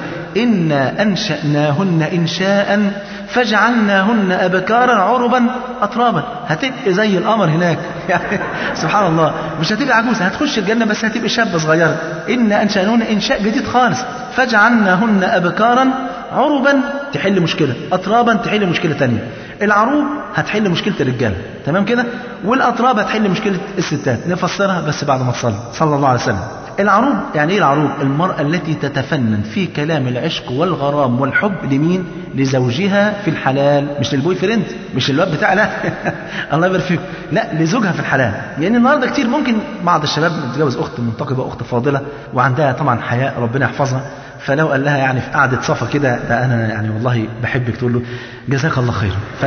إنا أنشأناهن إنشاء فجعلناهن أبكارا عربا أترابا هتبقى زي القمر هناك يعني سبحان الله مش هتبقى عجوزة هتخش الجنة بس هتبقى شابة صغيرة إنا أنشأناهن إنشاء جديد خالص فجعلناهن أبكارا عربا تحل مشكلة أترابا تحل مشكلة تانية العروب هتحل مشكلة الرجالة تمام كده والأتراب هتحل مشكلة الستات نفسرها بس بعد ما تصلي صلى الله عليه وسلم العروب يعني ايه العروب المرأة التي تتفنن في كلام العشق والغرام والحب لمين لزوجها في الحلال مش للبوي فريند مش الواد بتاع لا الله يبارك فيكم لا لزوجها في الحلال لان يعني النهارده كتير ممكن بعض الشباب تتجوز اخت منتقبه اخت فاضله وعندها طبعا حياء ربنا يحفظها فلو قال لها يعني في قعدة صفا كده ده أنا يعني والله بحبك تقول له جزاك الله خير ف...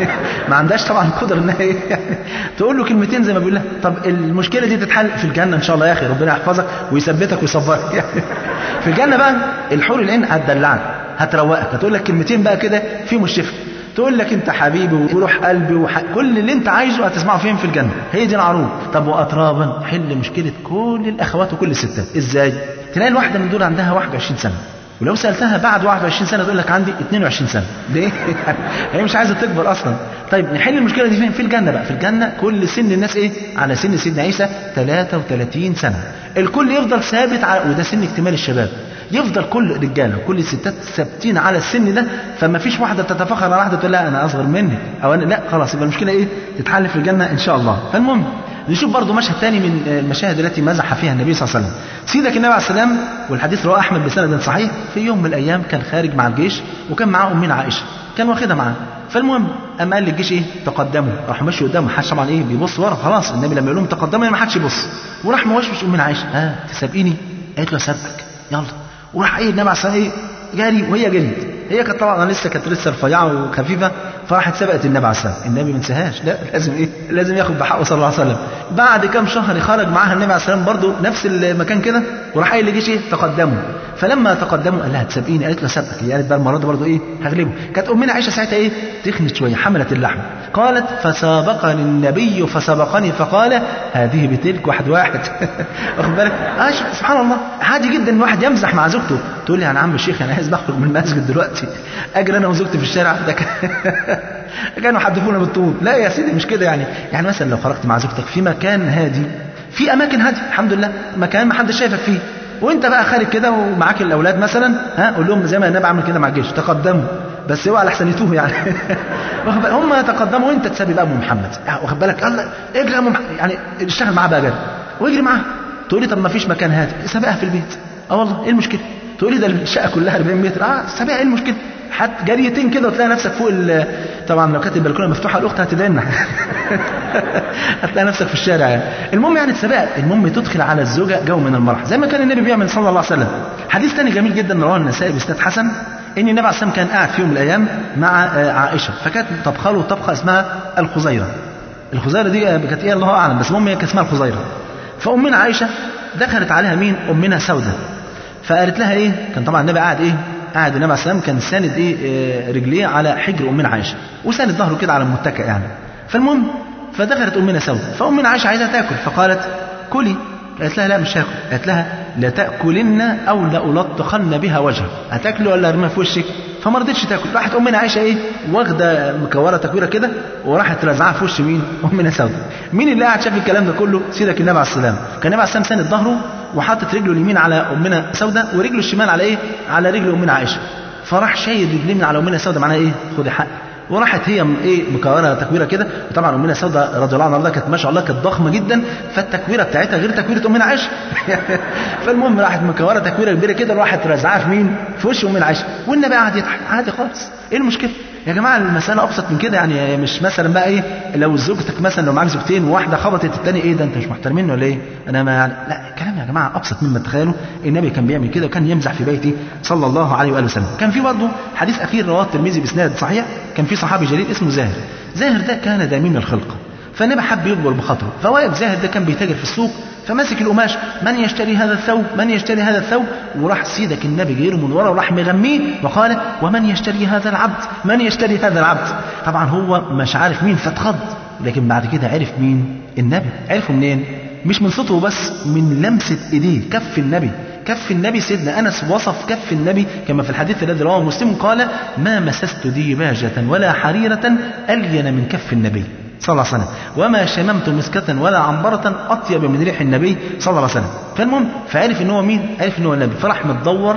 ما عندهاش طبعا قدرة إنها إيه يعني تقول له كلمتين زي ما بيقول لها طب المشكلة دي تتحل في الجنة إن شاء الله يا أخي ربنا يحفظك ويثبتك ويصبرك يعني في الجنة بقى الحور العين هتدلعك هتروقك هتقول لك كلمتين بقى كده فيهم الشفا تقول لك انت حبيبي وروح قلبي وح... كل اللي انت عايزه هتسمعه فين في الجنه هي دي العروض طب واترابا حل مشكله كل الاخوات وكل الستات ازاي تلاقي الواحده من دول عندها 21 سنه ولو سالتها بعد 21 سنه تقول لك عندي 22 سنه ليه هي مش عايزه تكبر اصلا طيب نحل المشكله دي فين في الجنه بقى في الجنه كل سن الناس ايه على سن سيدنا عيسى 33 سنه الكل يفضل ثابت على وده سن اكتمال الشباب يفضل كل رجاله وكل الستات ثابتين على السن ده فما فيش واحده تتفاخر على واحده تقول لا انا اصغر منك او انا لا خلاص يبقى المشكله ايه تتحل في الجنه ان شاء الله فالمهم نشوف برضه مشهد تاني من المشاهد التي مزح فيها النبي صلى الله عليه وسلم سيدك النبي عليه السلام والحديث رواه احمد بسند صحيح في يوم من الايام كان خارج مع الجيش وكان معاه امنا عائشه كان واخدها معاه فالمهم قام قال للجيش ايه تقدموا راح مشي قدامه ما حدش طبعا ايه بيبص ورا خلاص النبي لما يقول لهم تقدموا ما حدش يبص وراح موشوش امنا عائشه ها تسابقيني قالت له اسابقك يلا وراح ايه النبي عليه الصلاه ايه جاري وهي جريت هي كانت طبعا لسه كانت لسه رفيعه وخفيفه فراحت سبقت النبي عليه الصلاه النبي ما انساهاش لا لازم ايه لازم ياخد بحقه صلى الله عليه وسلم بعد كام شهر خرج معاها النبي عليه السلام برضه نفس المكان كده وراح قايل للجيش ايه تقدموا فلما تقدموا قال لها تسابقيني قالت له سبقك هي قالت بقى المره دي برضه ايه هغلبه كانت امنا عائشه ساعتها ايه تخنت شويه حملت اللحم قالت فسابقني النبي فسبقني فقال هذه بتلك واحد واحد واخد بالك آه سبحان الله عادي جدا ان واحد يمزح مع زوجته تقول لي يا عم الشيخ انا عايز بخرج من المسجد دلوقتي اجري انا وزوجتي في الشارع ده كانوا حدفونا بالطول لا يا سيدي مش كده يعني يعني مثلا لو خرجت مع زوجتك في مكان هادي في اماكن هاديه الحمد لله مكان ما حدش شايفك فيه وانت بقى خارج كده ومعاك الاولاد مثلا ها قول لهم زي ما النبي عمل كده مع الجيش تقدموا بس اوعى لحسن يتوه يعني هم يتقدموا وانت تسابي بقى ام محمد واخد بالك يلا اجري يا ام محمد يعني اشتغل معاه بقى جري واجري معاه تقول لي طب ما فيش مكان هادي سابقها في البيت اه والله ايه المشكله تقول لي ده الشقه كلها 40 متر اه سابقها ايه المشكله حتى جريتين كده وتلاقي نفسك فوق طبعا لو كانت البلكونه مفتوحه الاخت هتدعنا هتلاقي نفسك في الشارع يعني. المهم يعني تسابق المهم تدخل على الزوجه جو من المرح زي ما كان النبي بيعمل صلى الله عليه وسلم حديث ثاني جميل جدا رواه النسائي باسناد حسن ان النبي عليه الصلاه كان قاعد في يوم من الايام مع عائشه فكانت طبخه له طبخه اسمها الخزيره الخزيره دي كانت ايه الله اعلم بس المهم هي كانت اسمها الخزيره فامنا عائشه دخلت عليها مين امنا سوده فقالت لها ايه كان طبعا النبي قاعد ايه قاعد النبي عليه السلام كان ساند ايه آه رجليه على حجر امنا عائشه وساند ظهره كده على المتكئ يعني فالمهم فدخلت امنا سوده فامنا عائشه عايزه تاكل فقالت كلي قالت لها لا مش هاكل قالت لها لا تاكلن او لألطخن بها وجهك هتاكلي ولا ارميها في وشك فما رضتش تاكل راحت امنا عائشه ايه واخده مكوره تكويره كده وراحت رازعاها في وش مين امنا سوده مين اللي قاعد شاف الكلام ده كله سيدك النبي عليه السلام كان النبي عليه السلام ساند ظهره وحاطط رجله اليمين على امنا سوده ورجله الشمال على ايه على رجل امنا عائشه فراح شايل رجليه من على امنا سوده معناها ايه خدي حق وراحت هي م- ايه مكوره تكويره كده وطبعا امنا سوده رضي الله عنها كانت ما شاء الله كانت ضخمه جدا فالتكويره بتاعتها غير تكويره امنا عائشه فالمهم راحت مكوره تكويره كبيره كده راحت رازعاها في مين؟ في وش امنا عائشه والنبي قاعد يضحك عادي خالص ايه المشكله؟ يا جماعه المساله ابسط من كده يعني مش مثلا بقى ايه لو زوجتك مثلا لو معاك زوجتين وواحده خبطت الثانيه ايه ده انت مش محترمين ولا ايه؟ انا ما يعني لا كلام يا جماعه ابسط مما تتخيلوا النبي كان بيعمل كده وكان يمزح في بيته صلى الله عليه واله وسلم كان في برضه حديث اخير رواه الترمذي باسناد صحيح كان في صحابي جليل اسمه زاهر زاهر ده كان دميم الخلقه فالنبي حب يكبر بخاطره فواقف زاهد ده كان بيتاجر في السوق فماسك القماش من يشتري هذا الثوب من يشتري هذا الثوب وراح سيدك النبي جاي له من ورا وراح مغميه وقال ومن يشتري هذا العبد من يشتري هذا العبد طبعا هو مش عارف مين فاتخض لكن بعد كده عرف مين النبي عرفه منين مش من صوته بس من لمسة ايديه كف النبي كف النبي سيدنا انس وصف كف النبي كما في الحديث الذي رواه مسلم قال ما مسست ديباجة ولا حريرة الين من كف النبي صلى الله عليه وسلم وما شممت مسكة ولا عنبرة أطيب من ريح النبي صلى الله عليه وسلم فالمهم فعرف إن هو مين عرف إن هو النبي فراح متدور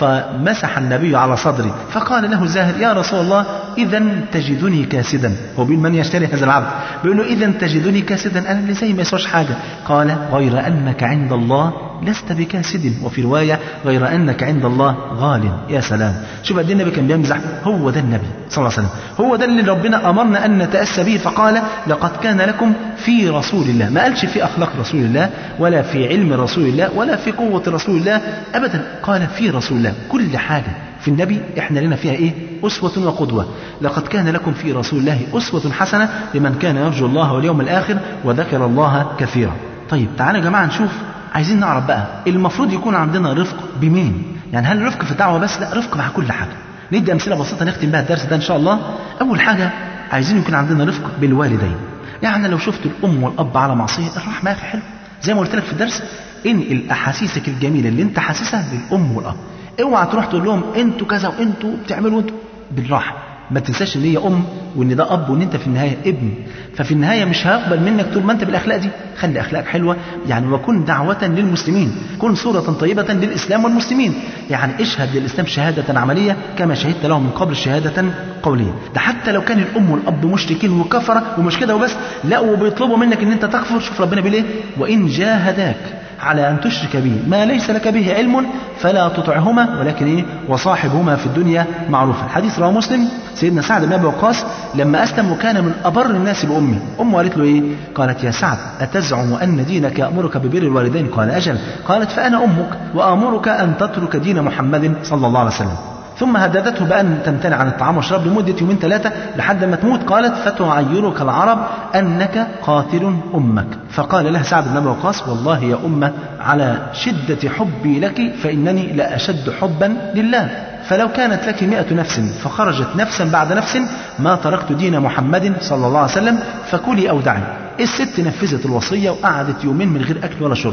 فمسح النبي على صدري فقال له زاهر يا رسول الله إذا تجدني كاسدا هو بيقول من يشتري هذا العبد بيقول له إذا تجدني كاسدا أنا اللي زي ما يسواش حاجة قال غير أنك عند الله لست بكاسد وفي رواية غير أنك عند الله غال يا سلام شوف قد إيه النبي كان بيمزح هو ده النبي صلى الله عليه وسلم هو ده اللي ربنا أمرنا أن نتأسى به فقال لقد كان لكم في رسول الله ما قالش في أخلاق رسول الله ولا في علم رسول الله ولا في قوة رسول الله أبدا قال في رسول الله كل حاجة في النبي احنا لنا فيها ايه أسوة وقدوة لقد كان لكم في رسول الله أسوة حسنة لمن كان يرجو الله واليوم الآخر وذكر الله كثيرا طيب تعالوا يا جماعة نشوف عايزين نعرف بقى المفروض يكون عندنا رفق بمين يعني هل رفق في الدعوة بس لا رفق مع كل حاجة ندي أمثلة بسيطة نختم بها الدرس ده إن شاء الله أول حاجة عايزين يكون عندنا رفق بالوالدين يعني لو شفت الأم والأب على معصية الرحمة يا أخي حلو زي ما قلت لك في الدرس انقل أحاسيسك الجميلة اللي أنت حاسسها للأم والأب اوعى تروح تقول لهم انتوا كذا وانتوا بتعملوا انتوا بالراحه ما تنساش ان هي ام وان ده اب وان انت في النهايه ابن ففي النهايه مش هيقبل منك طول ما انت بالاخلاق دي خلي اخلاقك حلوه يعني وكن دعوه للمسلمين كن صوره طيبه للاسلام والمسلمين يعني اشهد للاسلام شهاده عمليه كما شهدت لهم من قبل شهاده قوليه ده حتى لو كان الام والاب مشركين وكفره ومش كده وبس لا وبيطلبوا منك ان انت تكفر شوف ربنا بيقول ايه وان جاهداك على أن تشرك به ما ليس لك به علم فلا تطعهما ولكن إيه وصاحبهما في الدنيا معروفا الحديث رواه مسلم سيدنا سعد بن أبي وقاص لما أسلم وكان من أبر الناس بأمه أمه قالت له إيه قالت يا سعد أتزعم أن دينك يأمرك ببر الوالدين قال أجل قالت فأنا أمك وآمرك أن تترك دين محمد صلى الله عليه وسلم ثم هددته بأن تمتنع عن الطعام والشراب لمدة يومين ثلاثة لحد ما تموت قالت فتعيرك العرب أنك قاتل أمك فقال لها سعد بن أبي وقاص والله يا أمة على شدة حبي لك فإنني لأشد حبا لله فلو كانت لك مئة نفس فخرجت نفسا بعد نفس ما تركت دين محمد صلى الله عليه وسلم فكلي أو دعي الست نفذت الوصية وقعدت يومين من غير أكل ولا شرب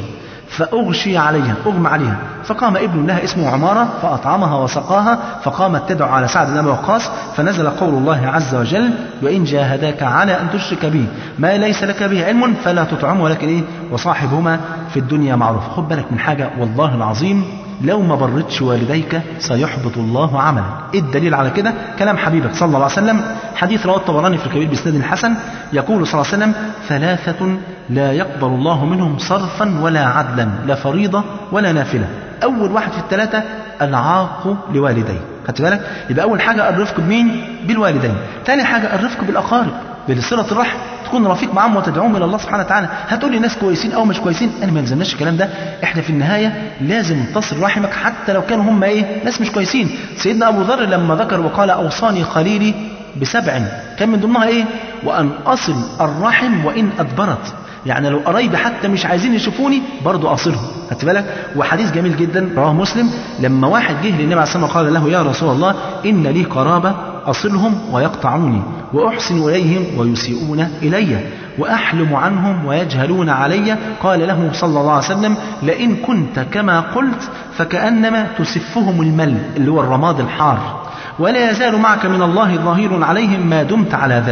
فأغشي عليها أغمى عليها فقام ابن لها اسمه عمارة فأطعمها وسقاها فقامت تدعو على سعد بن أبي وقاص فنزل قول الله عز وجل وإن جاهداك على أن تشرك به ما ليس لك به علم فلا تطعمه ولكن إيه وصاحبهما في الدنيا معروف خد بالك من حاجة والله العظيم لو ما برتش والديك سيحبط الله عملك ايه الدليل على كده كلام حبيبك صلى الله عليه وسلم حديث رواه الطبراني في الكبير باسناد حسن يقول صلى الله عليه وسلم ثلاثة لا يقبل الله منهم صرفا ولا عدلا لا فريضة ولا نافلة أول واحد في الثلاثة العاق لوالديه خدت بالك يبقى أول حاجة الرفق بمين بالوالدين ثاني حاجة الرفق بالأقارب بصلة الرحم تكون رفيق معاهم وتدعوهم الى الله سبحانه وتعالى هتقول لي ناس كويسين او مش كويسين انا ما يلزمناش الكلام ده احنا في النهايه لازم تصل رحمك حتى لو كانوا هم ايه ناس مش كويسين سيدنا ابو ذر لما ذكر وقال اوصاني خليلي بسبع كان من ضمنها ايه وان اصل الرحم وان ادبرت يعني لو قرايبي حتى مش عايزين يشوفوني برضه اصلهم خدت بالك وحديث جميل جدا رواه مسلم لما واحد جه للنبي عليه الصلاه والسلام وقال له يا رسول الله ان لي قرابه أصلهم ويقطعوني وأحسن إليهم ويسيئون إلي وأحلم عنهم ويجهلون علي قال له صلى الله عليه وسلم لئن كنت كما قلت فكأنما تسفهم المل اللي هو الرماد الحار ولا يزال معك من الله ظهير عليهم ما دمت على ذلك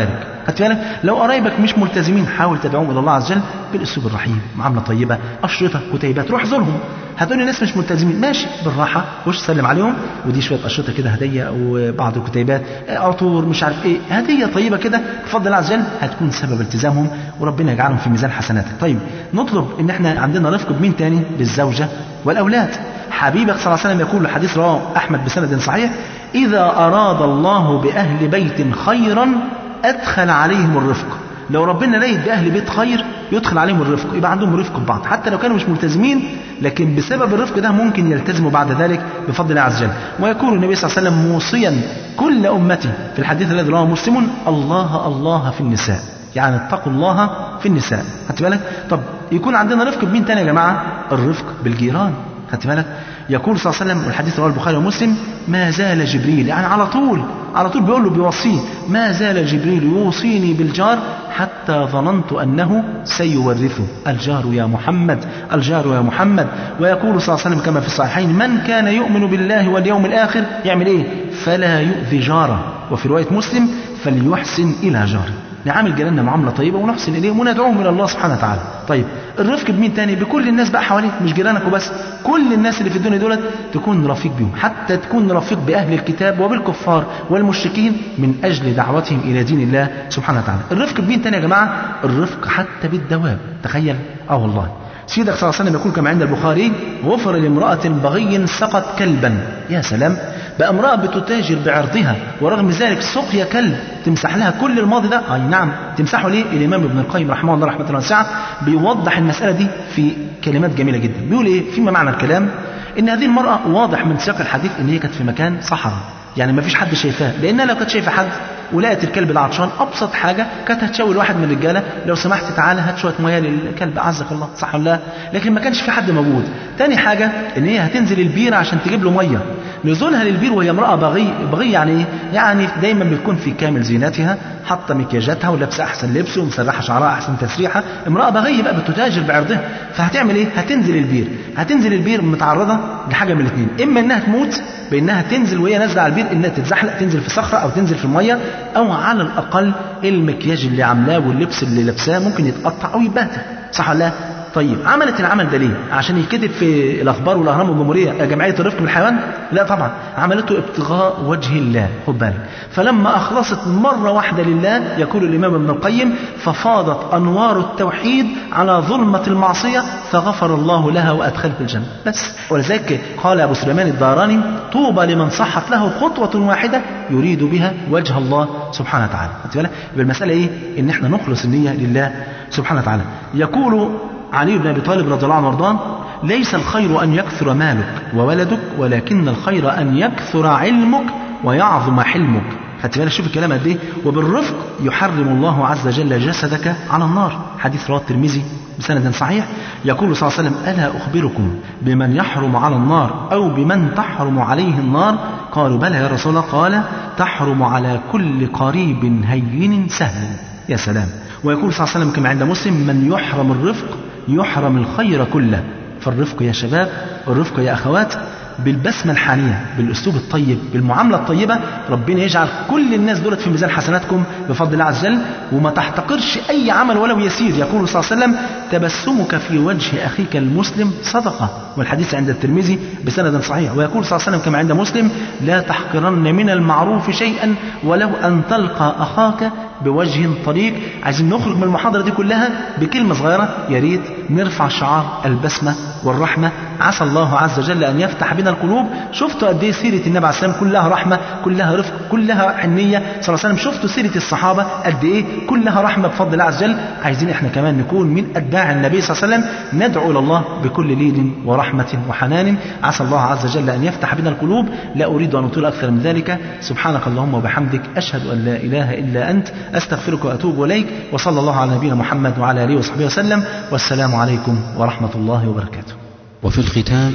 خدت بالك لو قرايبك مش ملتزمين حاول تدعوهم الى الله عز وجل بالاسلوب الرحيم معامله طيبه اشرطه كتيبات روح زورهم هتقول لي ناس مش ملتزمين ماشي بالراحه وش سلم عليهم ودي شويه اشرطه كده هديه او بعض الكتيبات عطور مش عارف ايه هديه طيبه كده بفضل الله عز وجل هتكون سبب التزامهم وربنا يجعلهم في ميزان حسناتك طيب نطلب ان احنا عندنا رفق بمين تاني بالزوجه والاولاد حبيبك صلى الله عليه وسلم يقول الحديث رواه احمد بسند صحيح اذا اراد الله باهل بيت خيرا ادخل عليهم الرفق لو ربنا رايد باهل بيت خير يدخل عليهم الرفق يبقى عندهم رفق ببعض حتى لو كانوا مش ملتزمين لكن بسبب الرفق ده ممكن يلتزموا بعد ذلك بفضل الله عز وجل ويكون النبي صلى الله عليه وسلم موصيا كل امتي في الحديث الذي رواه مسلم الله الله في النساء يعني اتقوا الله في النساء خدت بالك طب يكون عندنا رفق بمين تاني يا جماعه الرفق بالجيران خدت بالك يقول صلى الله عليه وسلم والحديث رواه البخاري ومسلم ما زال جبريل يعني على طول على طول بيقول له بيوصيه ما زال جبريل يوصيني بالجار حتى ظننت انه سيورثه الجار يا محمد الجار يا محمد ويقول صلى الله عليه وسلم كما في الصحيحين من كان يؤمن بالله واليوم الاخر يعمل ايه فلا يؤذي جاره وفي روايه مسلم فليحسن الى جاره نعامل جيراننا معاملة طيبة ونحسن إليهم وندعوهم إلى الله سبحانه وتعالى طيب الرفق بمين تاني بكل الناس بقى حواليك مش جيرانك وبس كل الناس اللي في الدنيا دولت تكون رفيق بهم حتى تكون رفيق بأهل الكتاب وبالكفار والمشركين من أجل دعوتهم إلى دين الله سبحانه وتعالى الرفق بمين تاني يا جماعة الرفق حتى بالدواب تخيل اه والله سيدك صلى الله عليه وسلم يقول كما عند البخاري غفر لامرأة بغي سقط كلبا يا سلام بقى امرأة بتتاجر بعرضها ورغم ذلك سقيا كلب تمسح لها كل الماضي ده اي نعم تمسحه ليه الامام ابن القيم رحمه الله رحمه واسعه بيوضح المساله دي في كلمات جميله جدا بيقول ايه فيما معنى الكلام ان هذه المراه واضح من سياق الحديث ان هي كانت في مكان صحراء يعني ما فيش حد شايفاها لانها لو كانت شايفه حد ولقت الكلب ده عطشان ابسط حاجه كانت هتشاور واحد من الرجاله لو سمحت تعالى هات شويه ميه للكلب عزك الله صح ولا لا لكن ما كانش في حد موجود تاني حاجه ان هي هتنزل البير عشان تجيب له ميه نزولها للبير وهي امراه بغي بغي يعني ايه يعني دايما بتكون في كامل زينتها حاطه مكياجاتها ولابسه احسن لبس ومسرحه شعرها احسن تسريحه امراه بغي بقى بتتاجر بعرضها فهتعمل ايه هتنزل البير هتنزل البير متعرضه لحاجه من الاثنين اما انها تموت بانها تنزل وهي نازله على البير انها تتزحلق تنزل في صخره او تنزل في الميه او على الاقل المكياج اللي عاملاه واللبس اللي لابساه ممكن يتقطع او يتبهدل صح ولا لا طيب عملت العمل ده ليه؟ عشان يكتب في الاخبار والاهرام والجمهوريه جمعيه الرفق بالحيوان؟ لا طبعا عملته ابتغاء وجه الله خد بالك فلما اخلصت مره واحده لله يقول الامام ابن القيم ففاضت انوار التوحيد على ظلمه المعصيه فغفر الله لها وادخلت الجنه بس ولذلك قال ابو سليمان الداراني طوبى لمن صحت له خطوه واحده يريد بها وجه الله سبحانه وتعالى خدت بالك؟ يبقى المساله ايه؟ ان احنا نخلص النيه لله سبحانه وتعالى يقول علي بن ابي طالب رضي الله عنه وارضاه ليس الخير ان يكثر مالك وولدك ولكن الخير ان يكثر علمك ويعظم حلمك خدت بالك شوف الكلام قد ايه وبالرفق يحرم الله عز وجل جسدك على النار حديث رواه الترمذي بسند صحيح يقول صلى الله عليه وسلم الا اخبركم بمن يحرم على النار او بمن تحرم عليه النار قالوا بلى يا رسول الله قال تحرم على كل قريب هين سهل يا سلام ويقول صلى الله عليه وسلم كما عند مسلم من يحرم الرفق يحرم الخير كله فالرفق يا شباب الرفق يا أخوات بالبسمة الحانية بالأسلوب الطيب بالمعاملة الطيبة ربنا يجعل كل الناس دولت في ميزان حسناتكم بفضل الله عز وجل وما تحتقرش أي عمل ولو يسير يقول صلى الله عليه وسلم تبسمك في وجه أخيك المسلم صدقة والحديث عند الترمذي بسند صحيح ويقول صلى الله عليه وسلم كما عند مسلم لا تحقرن من المعروف شيئا ولو أن تلقى أخاك بوجه طريق عايزين نخرج من المحاضرة دي كلها بكلمة صغيرة يا ريت نرفع شعار البسمة والرحمة عسى الله عز وجل أن يفتح بنا القلوب شفتوا قد إيه سيرة النبي عليه السلام كلها رحمة كلها رفق كلها حنية صلى الله عليه وسلم شفتوا سيرة الصحابة قد إيه كلها رحمة بفضل الله عز وجل عايزين إحنا كمان نكون من أتباع النبي صلى الله عليه وسلم ندعو إلى الله بكل لين ورحمة وحنان عسى الله عز وجل أن يفتح بنا القلوب لا أريد أن أطيل أكثر من ذلك سبحانك اللهم وبحمدك أشهد أن لا إله إلا أنت أستغفرك وأتوب إليك وصلى الله على نبينا محمد وعلى آله وصحبه وسلم والسلام عليكم ورحمة الله وبركاته وفي الختام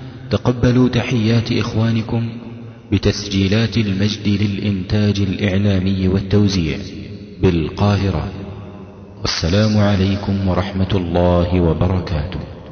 تقبلوا تحيات إخوانكم بتسجيلات المجد للإنتاج الإعلامي والتوزيع بالقاهرة والسلام عليكم ورحمة الله وبركاته